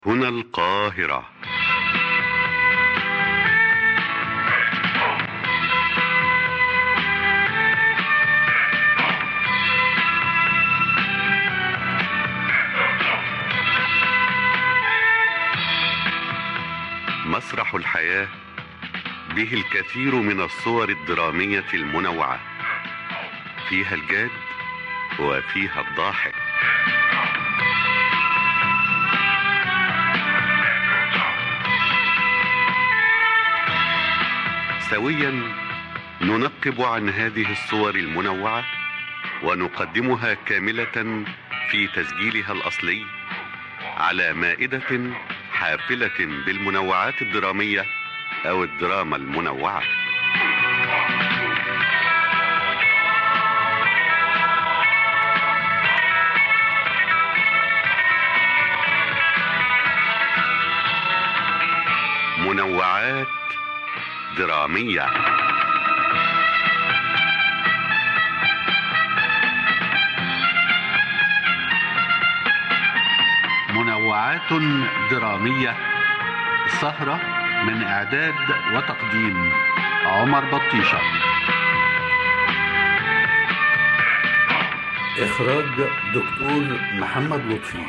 هنا القاهرة مسرح الحياة به الكثير من الصور الدرامية المنوعة فيها الجاد وفيها الضاحك سويا ننقب عن هذه الصور المنوعة ونقدمها كاملة في تسجيلها الأصلي على مائدة حافلة بالمنوعات الدرامية أو الدراما المنوعة منوعات درامية منوعات درامية سهرة من إعداد وتقديم عمر بطيشة إخراج دكتور محمد لطفي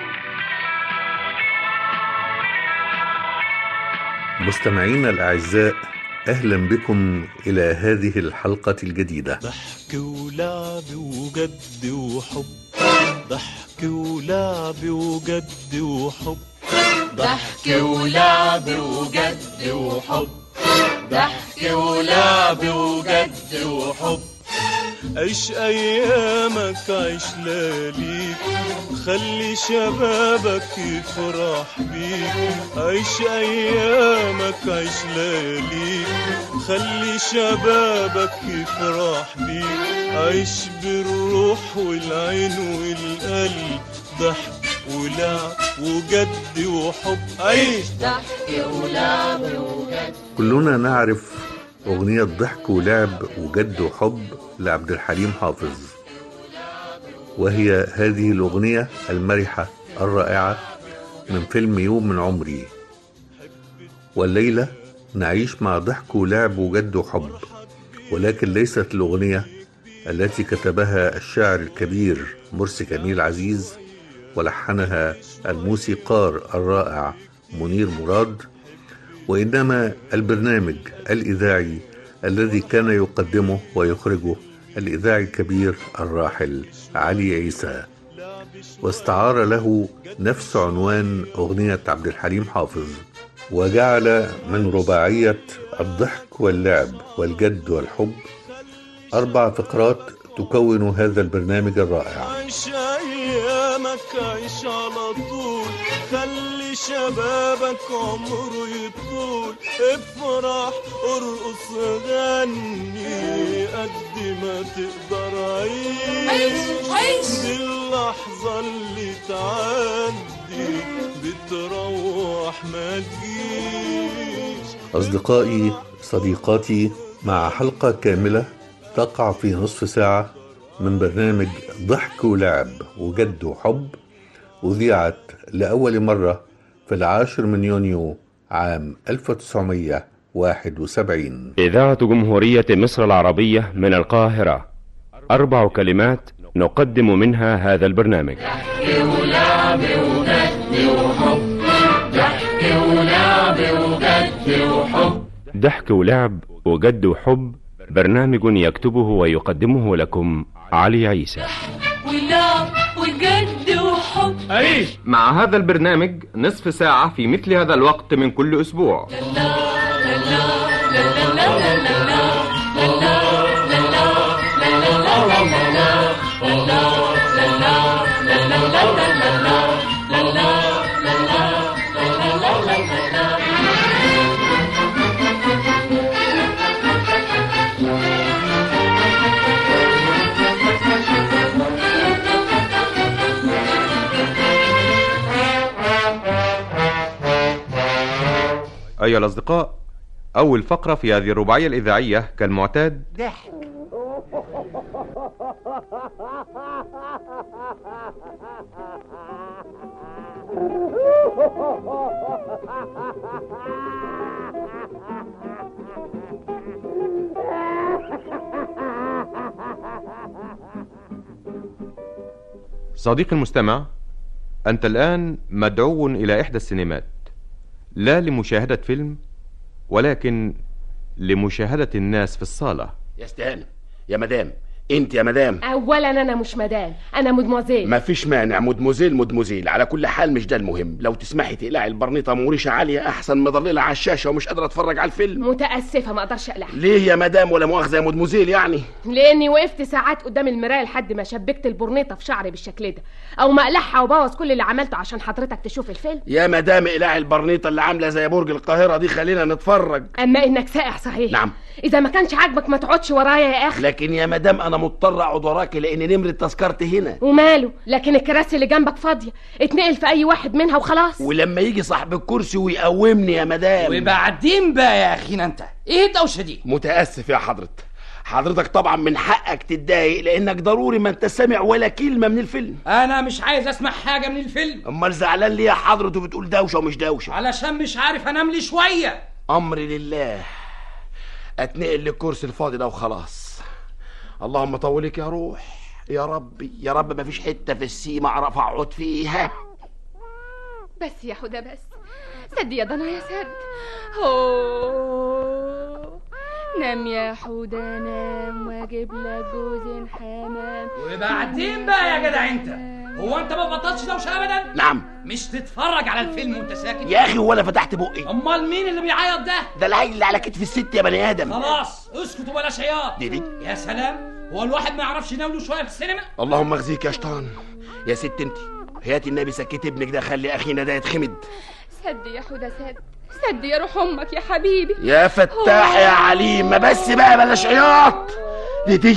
مستمعينا الأعزاء أهلا بكم إلى هذه الحلقة الجديدة ضحك ولعب وجد وحب ضحك ولعب وجد وحب ضحك ولعب وجد وحب ضحك ولعب وجد وحب عيش ايامك عيش لياليك خلي شبابك يفرح بيك عيش ايامك عيش لياليك خلي شبابك يفرح بيك عيش بالروح والعين والقلب ضحك ولعب وجد وحب عيش ضحك ولعب وجد كلنا نعرف أغنية ضحك ولعب وجد وحب لعبد الحليم حافظ وهي هذه الأغنية المرحة الرائعة من فيلم يوم من عمري والليلة نعيش مع ضحك ولعب وجد وحب ولكن ليست الأغنية التي كتبها الشاعر الكبير مرسي كميل عزيز ولحنها الموسيقار الرائع منير مراد وإنما البرنامج الإذاعي الذي كان يقدمه ويخرجه الإذاعي الكبير الراحل علي عيسى واستعار له نفس عنوان أغنية عبد الحليم حافظ وجعل من رباعية الضحك واللعب والجد والحب أربع فقرات تكون هذا البرنامج الرائع عيش ايامك عيش على طول خلي شبابك عمره يطول افرح ارقص غني قد ما تقدر عيش عيش عيش دي اللحظة اللي تعدي بتروح ما تجيش أصدقائي صديقاتي مع حلقة كاملة تقع في نصف ساعة من برنامج ضحك ولعب وجد وحب أذيعت لأول مرة في العاشر من يونيو عام 1971 إذاعة جمهورية مصر العربية من القاهرة أربع كلمات نقدم منها هذا البرنامج ضحك ولعب وجد وحب ضحك ولعب وجد وحب ضحك ولعب وجد وحب برنامج يكتبه ويقدمه لكم علي عيسى ولعب وجد وحب مع هذا البرنامج نصف ساعة في مثل هذا الوقت من كل أسبوع أيها الأصدقاء أول فقرة في هذه الرباعية الإذاعية كالمعتاد ضحك صديقي المستمع أنت الآن مدعو إلى إحدى السينمات لا لمشاهدة فيلم ولكن لمشاهدة الناس في الصالة يا استهانة يا مدام انت يا مدام اولا انا مش مدام انا مدموزيل ما فيش مانع مدموزيل مدموزيل على كل حال مش ده المهم لو تسمحي تقلعي البرنيطه موريشه عاليه احسن مضلله على الشاشه ومش قادره اتفرج على الفيلم متاسفه ما اقدرش اقلعها ليه يا مدام ولا مؤاخذه يا مدموزيل يعني لاني وقفت ساعات قدام المرايه لحد ما شبكت البرنيطه في شعري بالشكل ده او ما اقلعها وبوظ كل اللي عملته عشان حضرتك تشوف الفيلم يا مدام اقلعي البرنيطه اللي عامله زي برج القاهره دي خلينا نتفرج اما انك سائح صحيح نعم. اذا ما كانش عاجبك ما تقعدش ورايا يا اخي لكن يا مدام انا مضطر اقعد وراكي لان نمره تذكرتي هنا وماله لكن الكراسي اللي جنبك فاضيه اتنقل في اي واحد منها وخلاص ولما يجي صاحب الكرسي ويقومني يا مدام وبعدين بقى يا اخينا انت ايه الدوشه دي متاسف يا حضرة حضرتك طبعا من حقك تتضايق لانك ضروري ما انت سامع ولا كلمه من الفيلم انا مش عايز اسمع حاجه من الفيلم امال زعلان ليه يا حضرته بتقول دوشه ومش دوشه علشان مش عارف انام لي شويه امري لله اتنقل للكرسي الفاضي ده وخلاص اللهم طولك يا روح يا ربي يا رب ما فيش حته في السيما اعرف اقعد فيها بس يا حدى بس سد يا ضنا يا سد هو نام يا حدى نام واجيب لك جوز حمام وبعدين بقى يا جدع انت هو انت ما بطلتش دوشه ابدا نعم مش تتفرج على الفيلم وانت ساكت يا اخي ولا فتحت بقي امال مين اللي بيعيط ده ده العيل اللي على كتف الست يا بني ادم خلاص اسكت وبلاش عياط دي دي يا سلام هو الواحد ما يعرفش ينام له شويه في السينما اللهم اخزيك يا شيطان يا ست انت هاتي النبي سكت ابنك ده خلي اخينا ده يتخمد سد يا حدى سد سد يا روح امك يا حبيبي يا فتاح يا عليم ما بس بقى بلاش عياط دي دي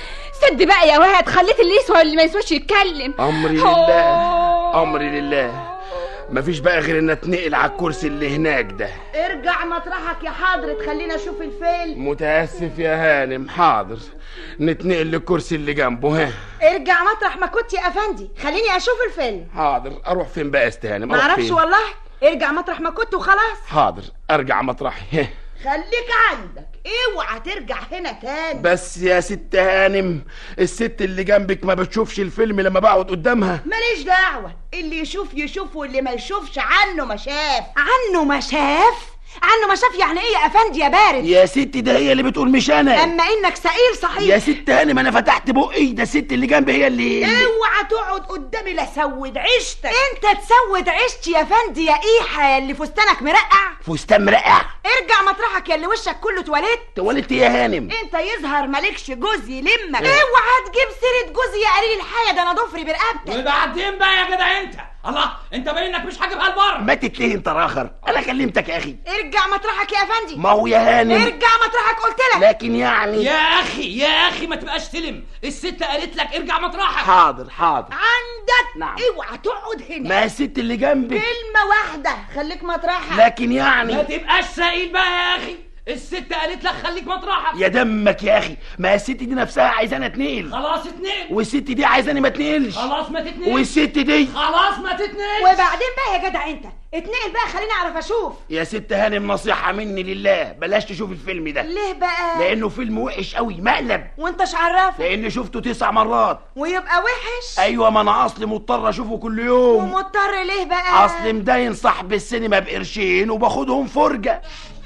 سد بقى يا واد خليت اللي يسوى واللي ما يسواش يتكلم امري أوه. لله امري لله مفيش بقى غير ان اتنقل على الكرسي اللي هناك ده ارجع مطرحك يا حضرة خلينا اشوف الفيلم متاسف يا هانم حاضر نتنقل للكرسي اللي جنبه ها ارجع مطرح ما كنت يا افندي خليني اشوف الفيلم حاضر اروح فين بقى يا أست هانم ما أروح اعرفش فين؟ والله ارجع مطرح ما كنت وخلاص حاضر ارجع مطرحي ها. خليك عندك اوعى ترجع هنا تاني بس يا ست هانم الست اللي جنبك ما بتشوفش الفيلم لما بقعد قدامها ماليش دعوة اللي يشوف يشوف واللي ما يشوفش عنه ما شاف عنه ما شاف عنه ما شاف يعني ايه يا افندي يا بارد يا ست ده هي اللي بتقول مش انا اما انك سئيل صحيح يا ست هانم انا فتحت بقي ده الست اللي جنبي هي اللي اوعى تقعد قدامي لا سود عيشتك انت تسود عيشتي يا فندي يا ايحة يا اللي فستانك مرقع فستان مرقع ارجع مطرحك يا اللي وشك كله تواليت اتولدت يا هانم انت يظهر مالكش جوز يلمك اوعى تجيب سيرة جوزي يا قليل الحياة ده انا ضفري برقبتك وبعدين بقى يا جدع انت الله انت باين انك مش حاجبها البر ما تتلهي انت راخر انا كلمتك يا اخي ارجع مطرحك يا افندي ما هو يا هانم ارجع مطرحك قلت لك لكن يعني يا اخي يا اخي ما تبقاش تلم الست قالت لك ارجع مطرحك حاضر حاضر عندك نعم. اوعى تقعد هنا ما الست اللي جنبي كلمة واحدة خليك مطرحك لكن ما يعني تبقاش سائل بقى يا اخي الست قالت لك خليك مطرحك يا دمك يا اخي ما الست دي نفسها عايزاني اتنقل خلاص اتنقل والست دي عايزاني ما اتنقلش خلاص ما تتنقل والست دي خلاص ما تتنقل وبعدين بقى يا جدع انت اتنقل بقى خليني اعرف اشوف يا ست هانم نصيحة مني لله بلاش تشوف الفيلم ده ليه بقى لانه فيلم وحش قوي مقلب وانتش عرفه لاني شفته تسع مرات ويبقى وحش ايوه ما انا اصلي مضطر اشوفه كل يوم ومضطر ليه بقى اصل مداين صاحب السينما بقرشين وباخدهم فرجة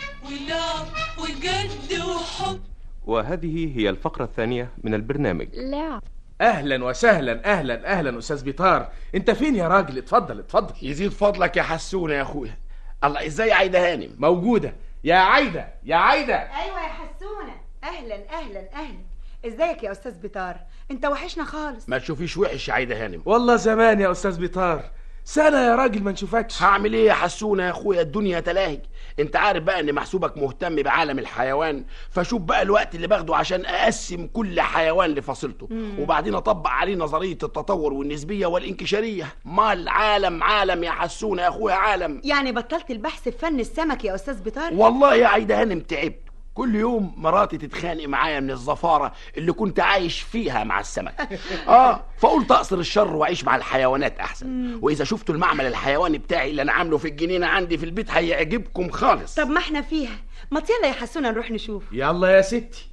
ولعب وجد وحب وهذه هي الفقرة الثانية من البرنامج لعب اهلا وسهلا اهلا اهلا استاذ بيطار انت فين يا راجل اتفضل اتفضل يزيد فضلك يا حسونة يا اخويا الله ازاي عايدة هانم موجوده يا عايده يا عايده ايوه يا حسونه اهلا اهلا اهلا ازيك يا استاذ بيطار انت وحشنا خالص ما تشوفيش وحش يا عايدة هانم والله زمان يا استاذ بيطار سنة يا راجل ما نشوفكش هعمل ايه يا حسونه يا اخويا الدنيا تلاهي انت عارف بقى ان محسوبك مهتم بعالم الحيوان فشوف بقى الوقت اللي باخده عشان اقسم كل حيوان لفصيلته مم. وبعدين اطبق عليه نظريه التطور والنسبيه والانكشاريه ما العالم عالم يا حسونه يا اخويا عالم يعني بطلت البحث في فن السمك يا استاذ بطار والله يا عايده هانم تعبت كل يوم مراتي تتخانق معايا من الزفارة اللي كنت عايش فيها مع السمك اه فقلت اقصر الشر واعيش مع الحيوانات احسن مم. واذا شفتوا المعمل الحيواني بتاعي اللي انا عامله في الجنينة عندي في البيت هيعجبكم خالص طب ما احنا فيها ما يلا يا حسونه نروح نشوف يلا يا ستي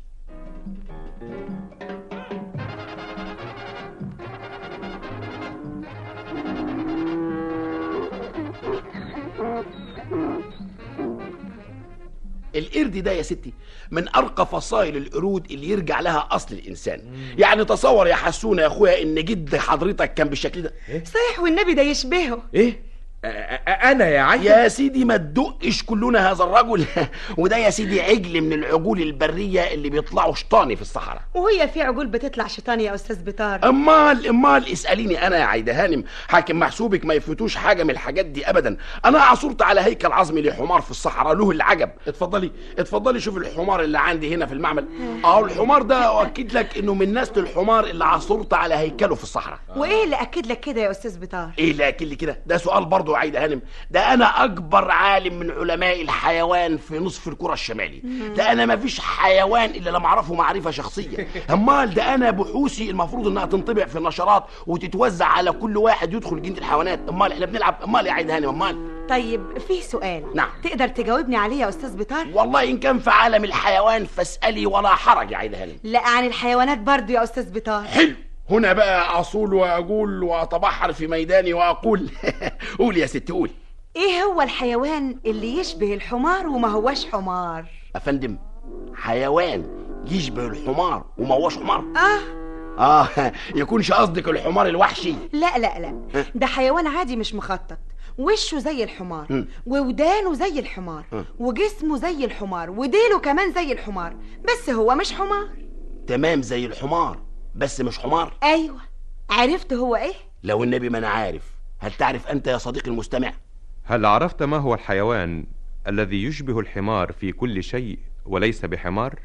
القرد ده يا ستي من ارقى فصائل القرود اللي يرجع لها اصل الانسان يعني تصور يا حسونه يا اخويا ان جد حضرتك كان بالشكل ده صحيح والنبي ده يشبهه ايه انا يا عيل يا سيدي ما تدقش كلنا هذا الرجل وده يا سيدي عجل من العجول البريه اللي بيطلعوا شطاني في الصحراء وهي في عجول بتطلع شيطان يا استاذ بطار امال امال اساليني انا يا عايده هانم حاكم محسوبك ما يفوتوش حاجه من الحاجات دي ابدا انا عصرت على هيكل عظمي لحمار في الصحراء له العجب اتفضلي اتفضلي شوف الحمار اللي عندي هنا في المعمل اه الحمار ده اؤكد لك انه من نسل الحمار اللي عصرت على هيكله في الصحراء وايه اللي اكد لك كده يا استاذ بطار ايه اللي اكل لي كده ده سؤال برضه يا عايده هانم ده انا اكبر عالم من علماء الحيوان في نصف الكره الشمالي ده انا ما فيش حيوان الا لما اعرفه معرفه شخصيه امال ده انا بحوثي المفروض انها تنطبع في النشرات وتتوزع على كل واحد يدخل جنينه الحيوانات امال احنا بنلعب امال يا عايده هانم امال طيب فيه سؤال نعم تقدر تجاوبني عليه يا استاذ بطار والله ان كان في عالم الحيوان فاسالي ولا حرج يا عايده هانم لا عن الحيوانات برضو يا استاذ بطار حلو هنا بقى اصول واقول واتبحر في ميداني واقول قول يا ست قول ايه هو الحيوان اللي يشبه الحمار وما هوش حمار افندم حيوان يشبه الحمار وما هوش حمار اه اه يكونش قصدك الحمار الوحشي لا لا لا ده حيوان عادي مش مخطط وشه زي الحمار مم. وودانه زي الحمار مم. وجسمه زي الحمار وديله كمان زي الحمار بس هو مش حمار تمام زي الحمار بس مش حمار ايوه عرفت هو ايه لو النبي ما انا عارف هل تعرف انت يا صديقي المستمع هل عرفت ما هو الحيوان الذي يشبه الحمار في كل شيء وليس بحمار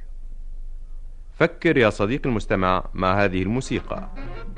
فكر يا صديقي المستمع مع هذه الموسيقى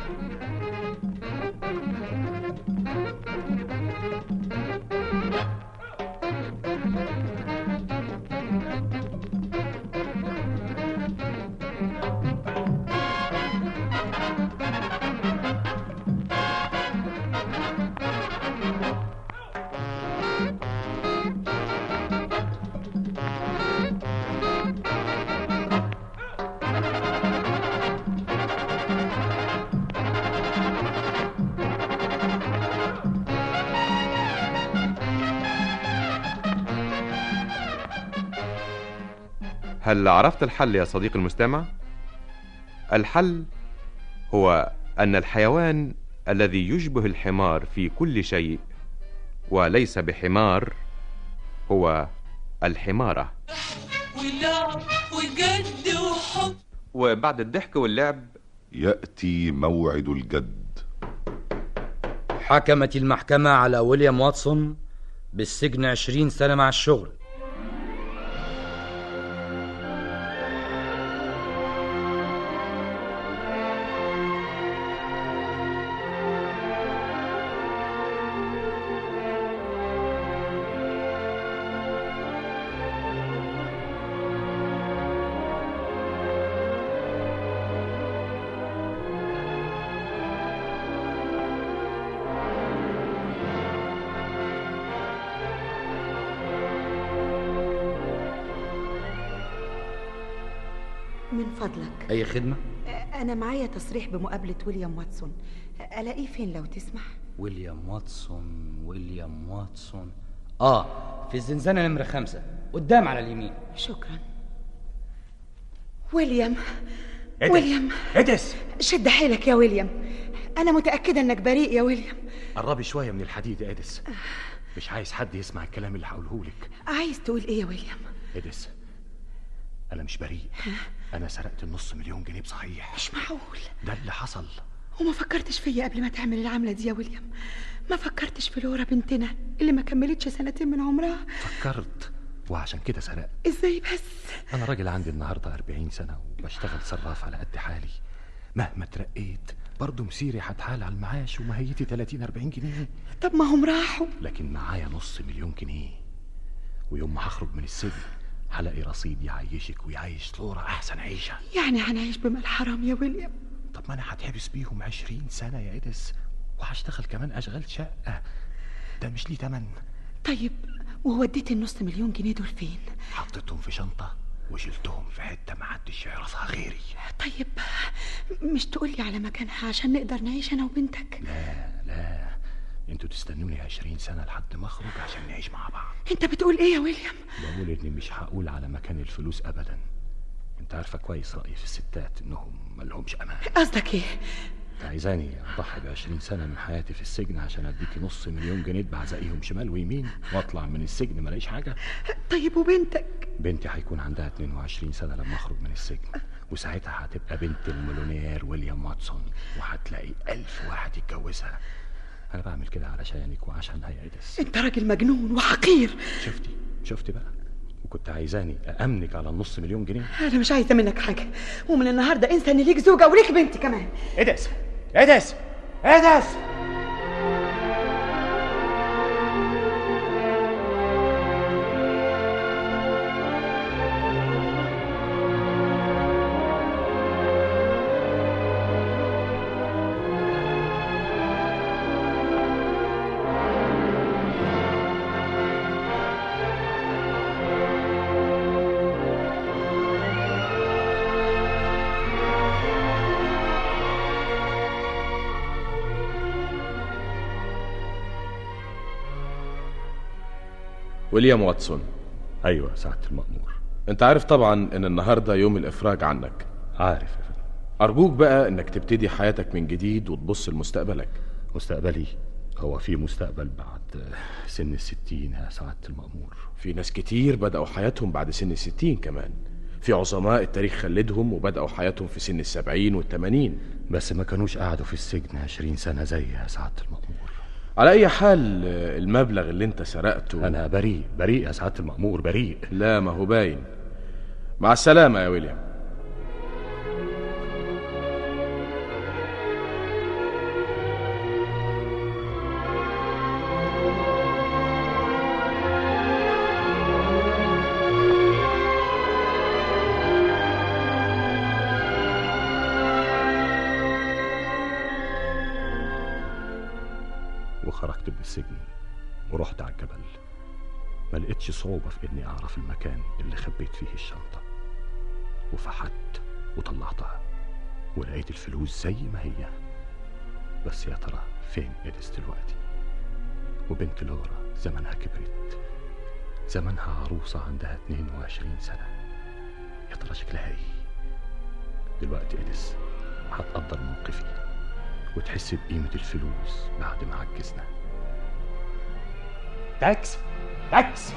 هل عرفت الحل يا صديقي المستمع الحل هو ان الحيوان الذي يشبه الحمار في كل شيء وليس بحمار هو الحماره ولعب وجد وحب وبعد الضحك واللعب يأتي موعد الجد حكمت المحكمة على ويليام واتسون بالسجن عشرين سنة مع الشغل من فضلك أي خدمة؟ انا معايا تصريح بمقابله ويليام واتسون الاقيه فين لو تسمح ويليام واتسون ويليام واتسون آه في الزنزانة نمرة خمسة قدام على اليمين شكرا ويليام إدس. ويليام إدس شد حيلك يا ويليام انا متاكده انك بريء يا ويليام قربي شوية من الحديد يا إدس مش عايز حد يسمع الكلام اللي هقوله لك عايز تقول ايه يا ويليام إدس أنا مش بريء أنا سرقت النص مليون جنيه بصحيح مش معقول ده اللي حصل وما فكرتش فيا قبل ما تعمل العملة دي يا ويليام ما فكرتش في لورا بنتنا اللي ما كملتش سنتين من عمرها فكرت وعشان كده سرقت ازاي بس انا راجل عندي النهارده 40 سنه وبشتغل صراف على قد حالي مهما اترقيت برضه مسيري هتحال على المعاش ومهيتي 30 40 جنيه طب ما هم راحوا لكن معايا نص مليون جنيه ويوم ما هخرج من السجن هلاقي رصيد يعيشك ويعيش لورا احسن عيشه يعني هنعيش بمال حرام يا ويليام طب ما انا هتحبس بيهم 20 سنه يا ادس وهشتغل كمان اشغال شقه ده مش ليه تمن طيب ووديت النص مليون جنيه دول فين حطيتهم في شنطه وشلتهم في حته محدش يعرفها غيري طيب مش تقولي على مكانها عشان نقدر نعيش انا وبنتك لا لا انتوا تستنوني 20 سنه لحد ما اخرج عشان نعيش مع بعض انت بتقول ايه يا ويليام بقول اني مش هقول على مكان الفلوس ابدا انت عارفه كويس رايي في الستات انهم ملهمش امان قصدك ايه انت عايزاني اضحي ب 20 سنه من حياتي في السجن عشان اديكي نص مليون جنيه بعزقيهم شمال ويمين واطلع من السجن ملاقيش حاجه طيب وبنتك بنتي هيكون عندها 22 سنه لما اخرج من السجن وساعتها هتبقى بنت المليونير ويليام واتسون وهتلاقي ألف واحد يتجوزها انا بعمل كده علشانك وعشان هي ادس انت راجل مجنون وحقير شفتي شفتي بقى وكنت عايزاني أأمنك على النص مليون جنيه انا مش عايزه منك حاجه ومن النهارده انسى ان ليك زوجه وليك بنت كمان ادس ادس ادس ويليام واتسون ايوه سعاده المأمور انت عارف طبعا ان النهارده يوم الافراج عنك عارف يا فندم ارجوك بقى انك تبتدي حياتك من جديد وتبص لمستقبلك مستقبلي هو في مستقبل بعد سن الستين يا سعادة المأمور في ناس كتير بدأوا حياتهم بعد سن الستين كمان في عظماء التاريخ خلدهم وبدأوا حياتهم في سن السبعين والتمانين بس ما كانوش قعدوا في السجن عشرين سنة زي يا سعادة المأمور على أي حال المبلغ اللي أنت سرقته أنا بريء بريء يا سعادة المأمور بريء لا ما هو باين مع السلامة يا ويليام وخرجت من السجن ورحت على الجبل ما لقيتش صعوبة في إني أعرف المكان اللي خبيت فيه الشنطة وفحت وطلعتها ولقيت الفلوس زي ما هي بس يا ترى فين إيديس دلوقتي وبنت لورا زمنها كبرت زمنها عروسة عندها 22 سنة يا ترى شكلها ايه دلوقتي إيديس هتقدر موقفي وتحس بقيمة الفلوس بعد ما عجزنا تاكس تاكس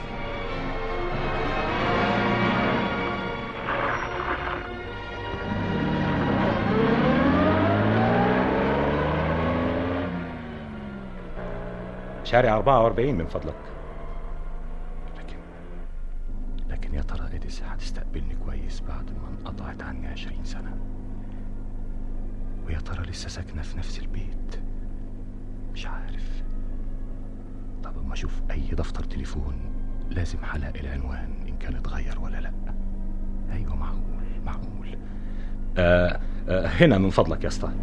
شارع 44 من فضلك لكن لكن يا ترى إيديس هتستقبلني كويس بعد ما انقطعت عني 20 سنة ويا ترى لسه ساكنة في نفس البيت مش عارف طب اما اشوف اي دفتر تليفون لازم هلاقي العنوان ان كان اتغير ولا لا ايوه معقول معقول آه آه هنا من فضلك يا اسطى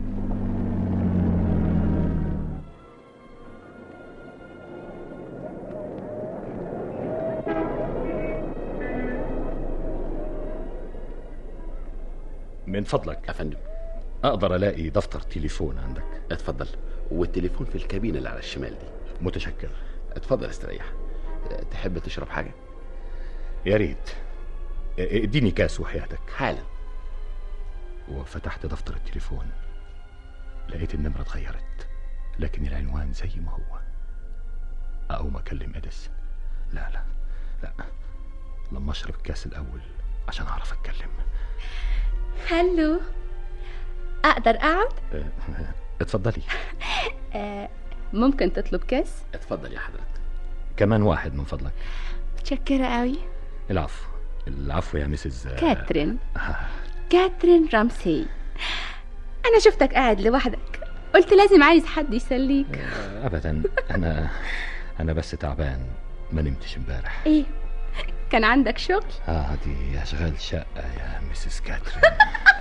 من فضلك يا فندم اقدر الاقي دفتر تليفون عندك اتفضل والتليفون في الكابينة اللي على الشمال دي متشكر اتفضل استريح تحب تشرب حاجة يا ريت اديني كاس وحياتك حالا وفتحت دفتر التليفون لقيت النمرة اتغيرت لكن العنوان زي ما هو أقوم أكلم إديس لا لا لا لما أشرب الكاس الأول عشان أعرف أتكلم هلو اقدر اقعد أه اتفضلي آه ممكن تطلب كاس اتفضل يا حضرتك كمان واحد من فضلك متشكرة قوي العفو العفو يا مسز كاترين كاترين رامسي أنا شفتك قاعد لوحدك قلت لازم عايز حد يسليك ابدا انا انا بس تعبان ما نمتش امبارح إيه كان عندك شغل اه دي اشغال شقه يا مسز كاترين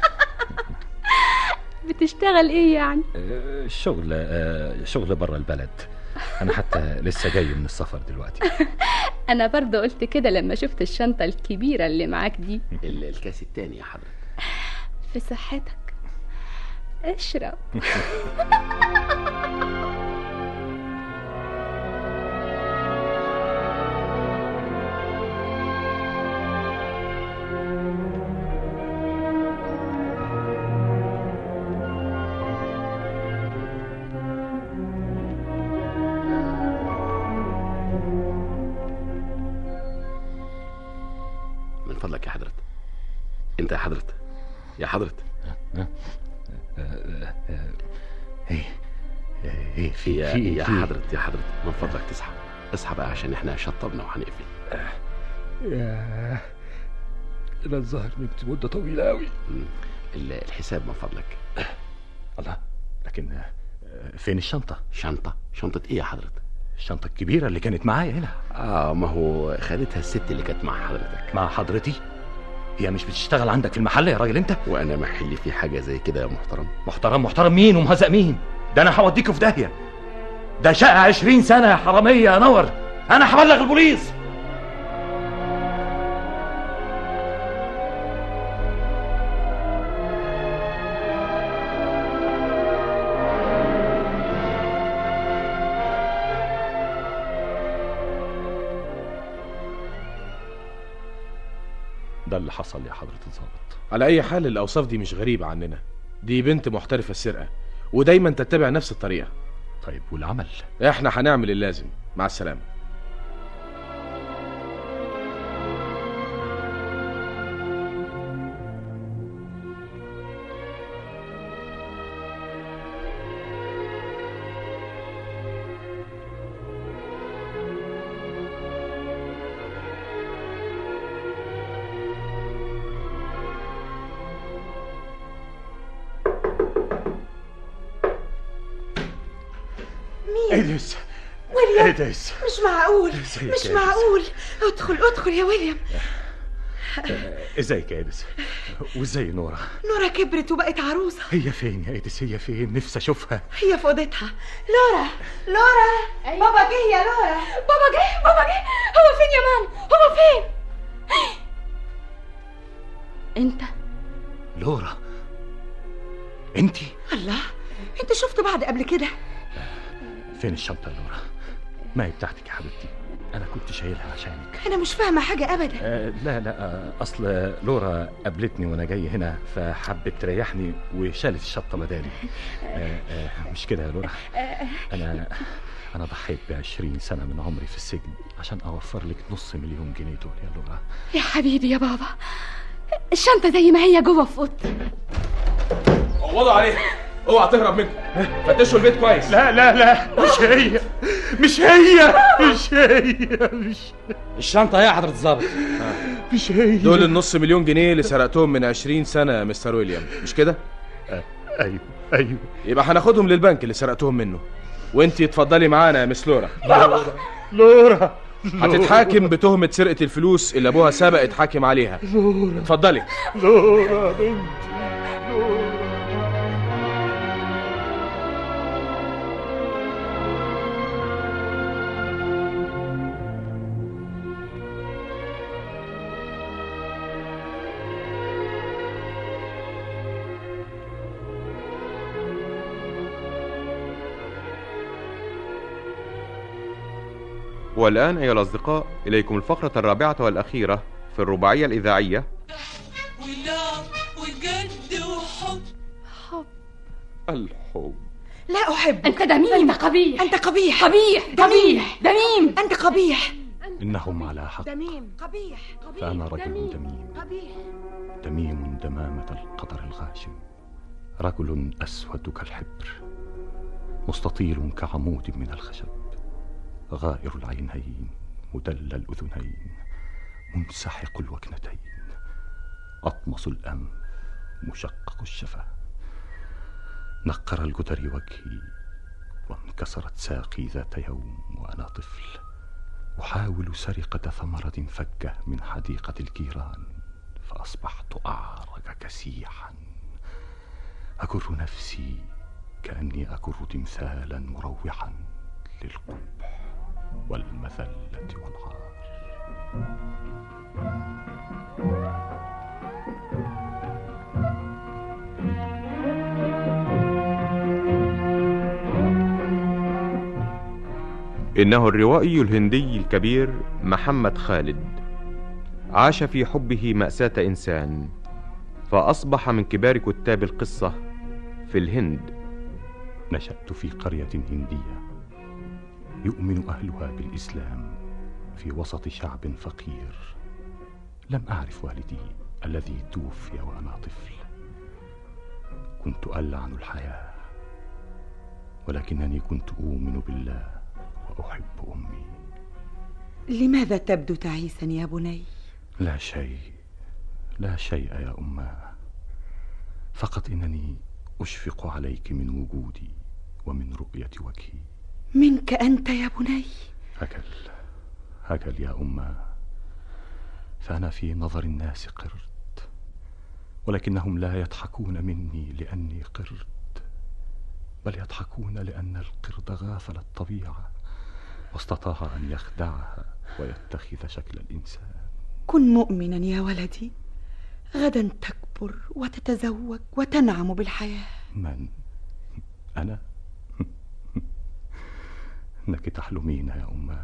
بتشتغل إيه يعني آه، شغل آه، شغل بره البلد انا حتى لسه جاي من السفر دلوقتي أنا برضه قلت كده لما شفت الشنطة الكبيرة اللي معاك دي ال- الكاس التاني يا حضرتك في صحتك اشرب من فضلك يا حضرتك انت يا حضرتك يا حضرتك ايه ايه في يا, في يا في- حضرتك يا حضرتك من فضلك تصحى اصحى بقى عشان احنا شطبنا وهنقفل يا انا الظاهر نمت مده طويله قوي الحساب من فضلك الله لكن آه، فين الشنطه شنطه شنطه ايه يا حضرتك الشنطه الكبيره اللي كانت معايا هنا اه ما هو خدتها الست اللي كانت مع حضرتك مع حضرتي هي مش بتشتغل عندك في المحل يا راجل انت وانا محلي في حاجه زي كده يا محترم محترم محترم مين ومهزق مين ده انا هوديكوا في داهيه ده شقه عشرين سنه يا حراميه يا نور انا هبلغ البوليس ده اللي حصل يا حضره الظابط على اي حال الاوصاف دي مش غريبه عننا دي بنت محترفه السرقه ودايما تتبع نفس الطريقه طيب والعمل احنا هنعمل اللازم مع السلامه مين؟ ادرس ويليام ادرس مش معقول ازيك مش يا معقول ادخل ادخل يا ويليام ازيك يا ادرس وازاي نورا نورا كبرت وبقت عروسة هي فين يا ادرس هي فين نفسي اشوفها هي في اوضتها لورا لورا بابا جه يا لورا بابا جه بابا جه هو فين يا ماما هو فين انت لورا انتي الله انت شفت بعض قبل كده فين الشنطه يا لورا ما هي بتاعتك يا حبيبتي انا كنت شايلها عشانك انا مش فاهمة حاجة ابدا آه لا لا آه اصل لورا قابلتني وانا جاي هنا فحبت تريحني وشالت الشطه بدالي آه آه مش كده يا لورا انا انا ضحيت بعشرين سنه من عمري في السجن عشان اوفر لك نص مليون جنيه دول يا لورا يا حبيبي يا بابا الشنطة زي ما هي جوه في اوضتي قبضوا عليها اوعى تهرب منكم فتشوا البيت كويس لا لا لا مش هي مش هي مش هي مش الشنطة يا حضرة الظابط مش هي دول النص مليون جنيه اللي سرقتهم من 20 سنه يا مستر ويليام مش كده ايوه ايوه يبقى هناخدهم للبنك اللي سرقتهم منه وانتي اتفضلي معانا يا مس لورا لورا لورا هتتحاكم بتهمة سرقة الفلوس اللي ابوها سبق اتحاكم عليها لورا اتفضلي لورا بنتي والآن أيها الأصدقاء إليكم الفقرة الرابعة والأخيرة في الرباعية الإذاعية ولعب وجد وحب حب الحب لا احب انت دميم انت قبيح انت قبيح قبيح قبيح دميم انت قبيح انهم على حق دميم قبيح فانا رجل دميم قبيح دميم دمامة القطر الغاشم رجل أسود كالحبر مستطيل كعمود من الخشب غائر العينين مدلى الأذنين منسحق الوكنتين أطمس الأنف مشقق الشفة نقر الجدر وجهي وانكسرت ساقي ذات يوم وأنا طفل أحاول سرقة ثمرة فكة من حديقة الجيران فأصبحت أعرج كسيحا أجر نفسي كأني أجر تمثالا مروعا للقبح والمذلة والعار إنه الروائي الهندي الكبير محمد خالد عاش في حبه مأساة إنسان فأصبح من كبار كتاب القصة في الهند نشأت في قرية هندية يؤمن أهلها بالإسلام في وسط شعب فقير لم أعرف والدي الذي توفي وأنا طفل كنت ألعن الحياة ولكنني كنت أؤمن بالله وأحب أمي لماذا تبدو تعيسا يا بني لا شيء لا شيء يا أماه فقط إنني أشفق عليك من وجودي ومن رؤية وجهي منك أنت يا بني هكل هكل يا أماه فأنا في نظر الناس قرد ولكنهم لا يضحكون مني لأني قرد بل يضحكون لأن القرد غافل الطبيعة واستطاع أن يخدعها ويتخذ شكل الإنسان كن مؤمنا يا ولدي غدا تكبر وتتزوج وتنعم بالحياة من؟ أنا؟ إنك تحلمين يا أماه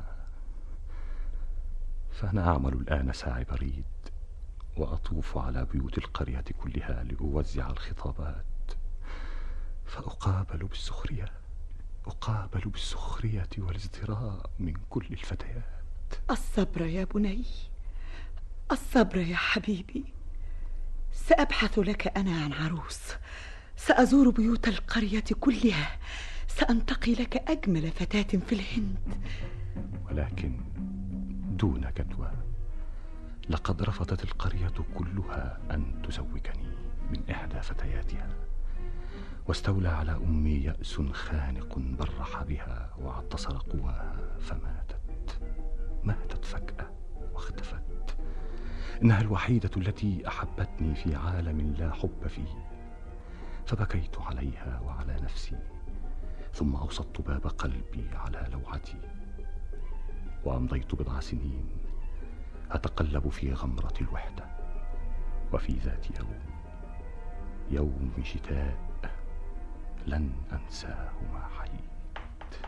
فأنا أعمل الآن ساعي بريد وأطوف على بيوت القرية كلها لأوزع الخطابات فأقابل بالسخرية أقابل بالسخرية والازدراء من كل الفتيات الصبر يا بني الصبر يا حبيبي سأبحث لك أنا عن عروس سأزور بيوت القرية كلها سأنتقي لك أجمل فتاة في الهند ولكن دون جدوى لقد رفضت القرية كلها أن تزوجني من إحدى فتياتها واستولى على أمي يأس خانق برح بها واعتصر قواها فماتت ماتت فجأة واختفت إنها الوحيدة التي أحبتني في عالم لا حب فيه فبكيت عليها وعلى نفسي ثم أوسطت باب قلبي على لوعتي وأمضيت بضع سنين أتقلب في غمرة الوحدة وفي ذات يوم يوم شتاء لن أنساه ما حييت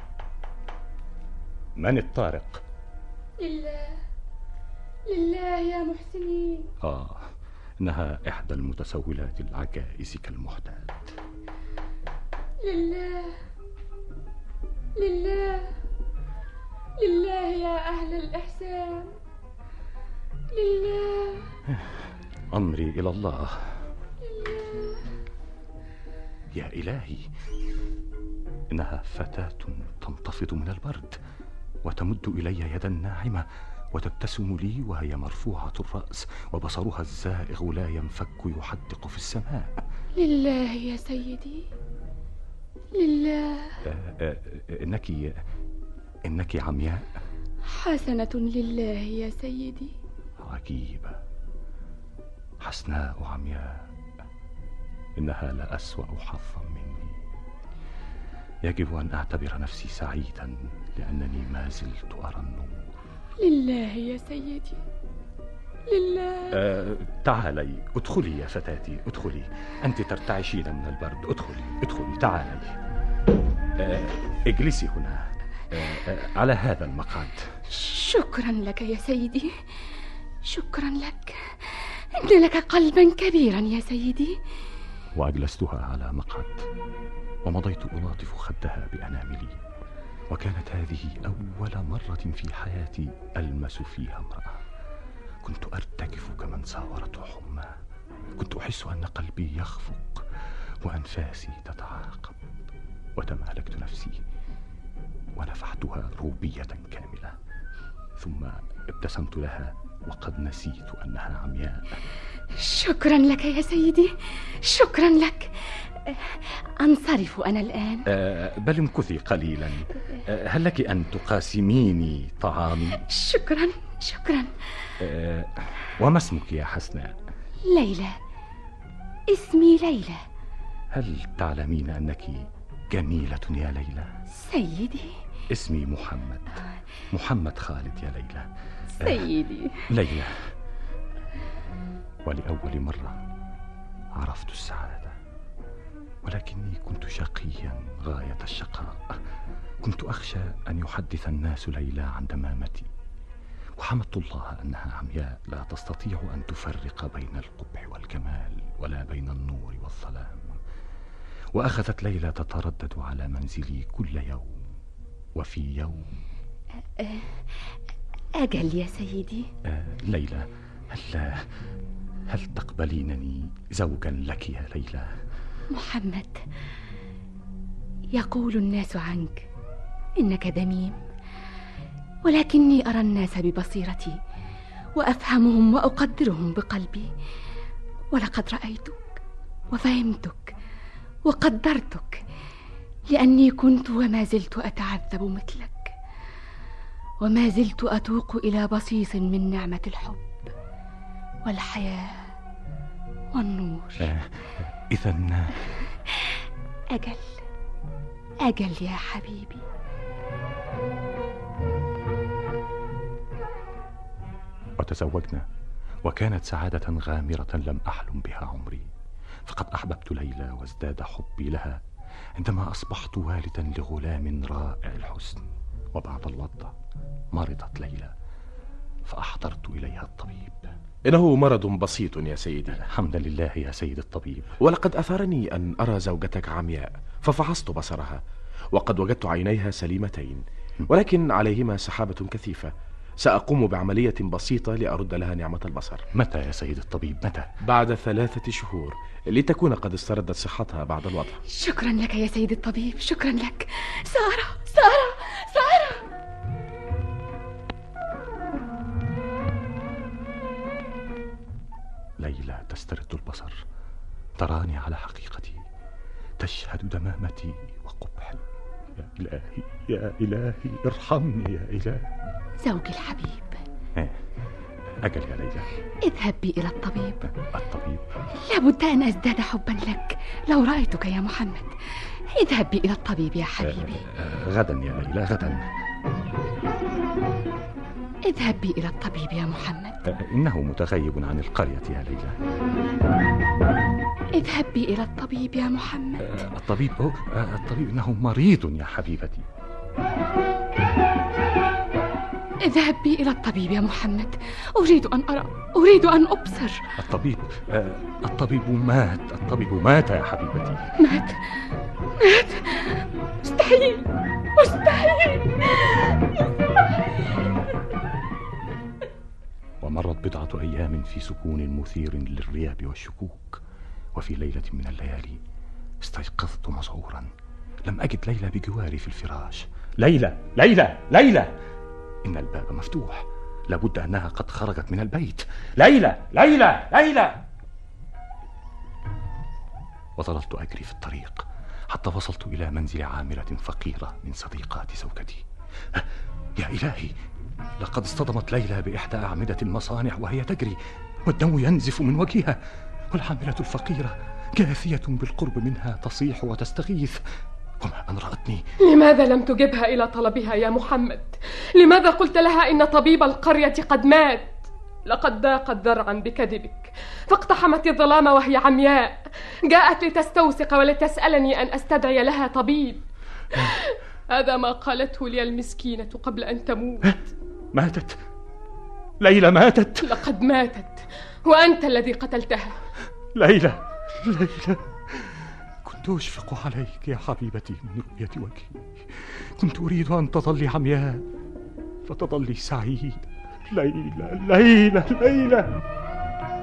من الطارق؟ لله لله يا محسنين آه إنها إحدى المتسولات العجائز كالمحتال لله لله لله يا أهل الإحسان لله أمري إلى الله يا إلهي إنها فتاة تنتفض من البرد وتمد إلي يدا ناعمة وتبتسم لي وهي مرفوعة الرأس وبصرها الزائغ لا ينفك يحدق في السماء لله يا سيدي لله آه، آه، إنك إنك عمياء حسنة لله يا سيدي عجيبة حسناء عمياء إنها لأسوأ حظا مني يجب أن أعتبر نفسي سعيدا لأنني ما زلت أرى النور لله يا سيدي لله أه تعالي ادخلي يا فتاتي ادخلي أنت ترتعشين من البرد ادخلي ادخلي تعالي أه اجلسي هنا أه أه على هذا المقعد شكرا لك يا سيدي شكرا لك إن لك قلبا كبيرا يا سيدي وأجلستها على مقعد ومضيت ألاطف خدها بأناملي وكانت هذه أول مرة في حياتي ألمس فيها امرأة كنت أرتجف كمن ساورته حمى كنت أحس أن قلبي يخفق وأنفاسي تتعاقب وتمالكت نفسي ونفحتها روبية كاملة ثم ابتسمت لها وقد نسيت أنها عمياء شكرا لك يا سيدي شكرا لك أنصرف أنا الآن أه بل امكثي قليلا أه هل لك أن تقاسميني طعامي؟ شكرا شكرا أه وما اسمك يا حسناء؟ ليلى اسمي ليلى هل تعلمين أنك جميلة يا ليلى؟ سيدي اسمي محمد محمد خالد يا ليلى سيدي ليلى ولأول مرة عرفت السعادة ولكني كنت شقيا غاية الشقاء كنت أخشى أن يحدث الناس ليلى عن دمامتي وحمدت الله أنها عمياء لا تستطيع أن تفرق بين القبح والكمال ولا بين النور والظلام وأخذت ليلى تتردد على منزلي كل يوم وفي يوم أجل يا سيدي آه ليلى هل هل تقبلينني زوجا لك يا ليلى محمد يقول الناس عنك إنك دميم ولكني أرى الناس ببصيرتي وأفهمهم وأقدرهم بقلبي ولقد رأيتك وفهمتك وقدرتك لأني كنت وما زلت أتعذب مثلك وما زلت أتوق إلى بصيص من نعمة الحب والحياة والنور آه إذا أجل أجل يا حبيبي وتزوجنا وكانت سعادة غامرة لم أحلم بها عمري فقد أحببت ليلى وازداد حبي لها عندما أصبحت والدا لغلام رائع الحسن وبعد الوضع مرضت ليلى فأحضرت إليها الطبيب إنه مرض بسيط يا سيدي الحمد لله يا سيد الطبيب ولقد أثارني أن أرى زوجتك عمياء ففحصت بصرها وقد وجدت عينيها سليمتين ولكن عليهما سحابة كثيفة سأقوم بعملية بسيطة لأرد لها نعمة البصر متى يا سيد الطبيب متى؟ بعد ثلاثة شهور لتكون قد استردت صحتها بعد الوضع شكرا لك يا سيد الطبيب شكرا لك سارة سارة سارة ليلى تسترد البصر تراني على حقيقتي تشهد دمامتي وقبحي يا إلهي يا إلهي ارحمني يا إلهي زوجي الحبيب إيه، أجل يا ليلى اذهب بي إلى الطبيب الطبيب لابد أن أزداد حبا لك لو رأيتك يا محمد اذهب بي إلى الطبيب يا حبيبي آه، غدا يا ليلى غدا اذهب بي إلى الطبيب يا محمد آه، إنه متغيب عن القرية يا ليلى اذهب بي إلى الطبيب يا محمد آه، الطبيب أوه، آه، الطبيب إنه مريض يا حبيبتي اذهب بي إلى الطبيب يا محمد أريد أن أرى أريد أن أبصر الطبيب آه، الطبيب مات الطبيب مات يا حبيبتي مات مات مستحيل مستحيل ومرت بضعة أيام في سكون مثير للرياب والشكوك وفي ليلة من الليالي استيقظت مذعورا لم أجد ليلى بجواري في الفراش ليلى ليلى ليلى إن الباب مفتوح لابد أنها قد خرجت من البيت ليلى ليلى ليلى وظللت أجري في الطريق حتى وصلت إلى منزل عاملة فقيرة من صديقات زوجتي يا إلهي لقد اصطدمت ليلى بإحدى أعمدة المصانع وهي تجري والدم ينزف من وجهها والعاملة الفقيرة جاثية بالقرب منها تصيح وتستغيث وما أن رأتني لماذا لم تجبها إلى طلبها يا محمد؟ لماذا قلت لها إن طبيب القرية قد مات؟ لقد ضاقت ذرعا بكذبك فاقتحمت الظلام وهي عمياء جاءت لتستوثق ولتسألني أن أستدعي لها طبيب هذا ما قالته لي المسكينة قبل أن تموت ماتت ليلى ماتت لقد ماتت وأنت الذي قتلتها ليلى ليلى كنت أشفق عليك يا حبيبتي من رؤية وجهي كنت أريد أن تظلي عمياء فتظلي سعيدة ليلى ليلى ليلى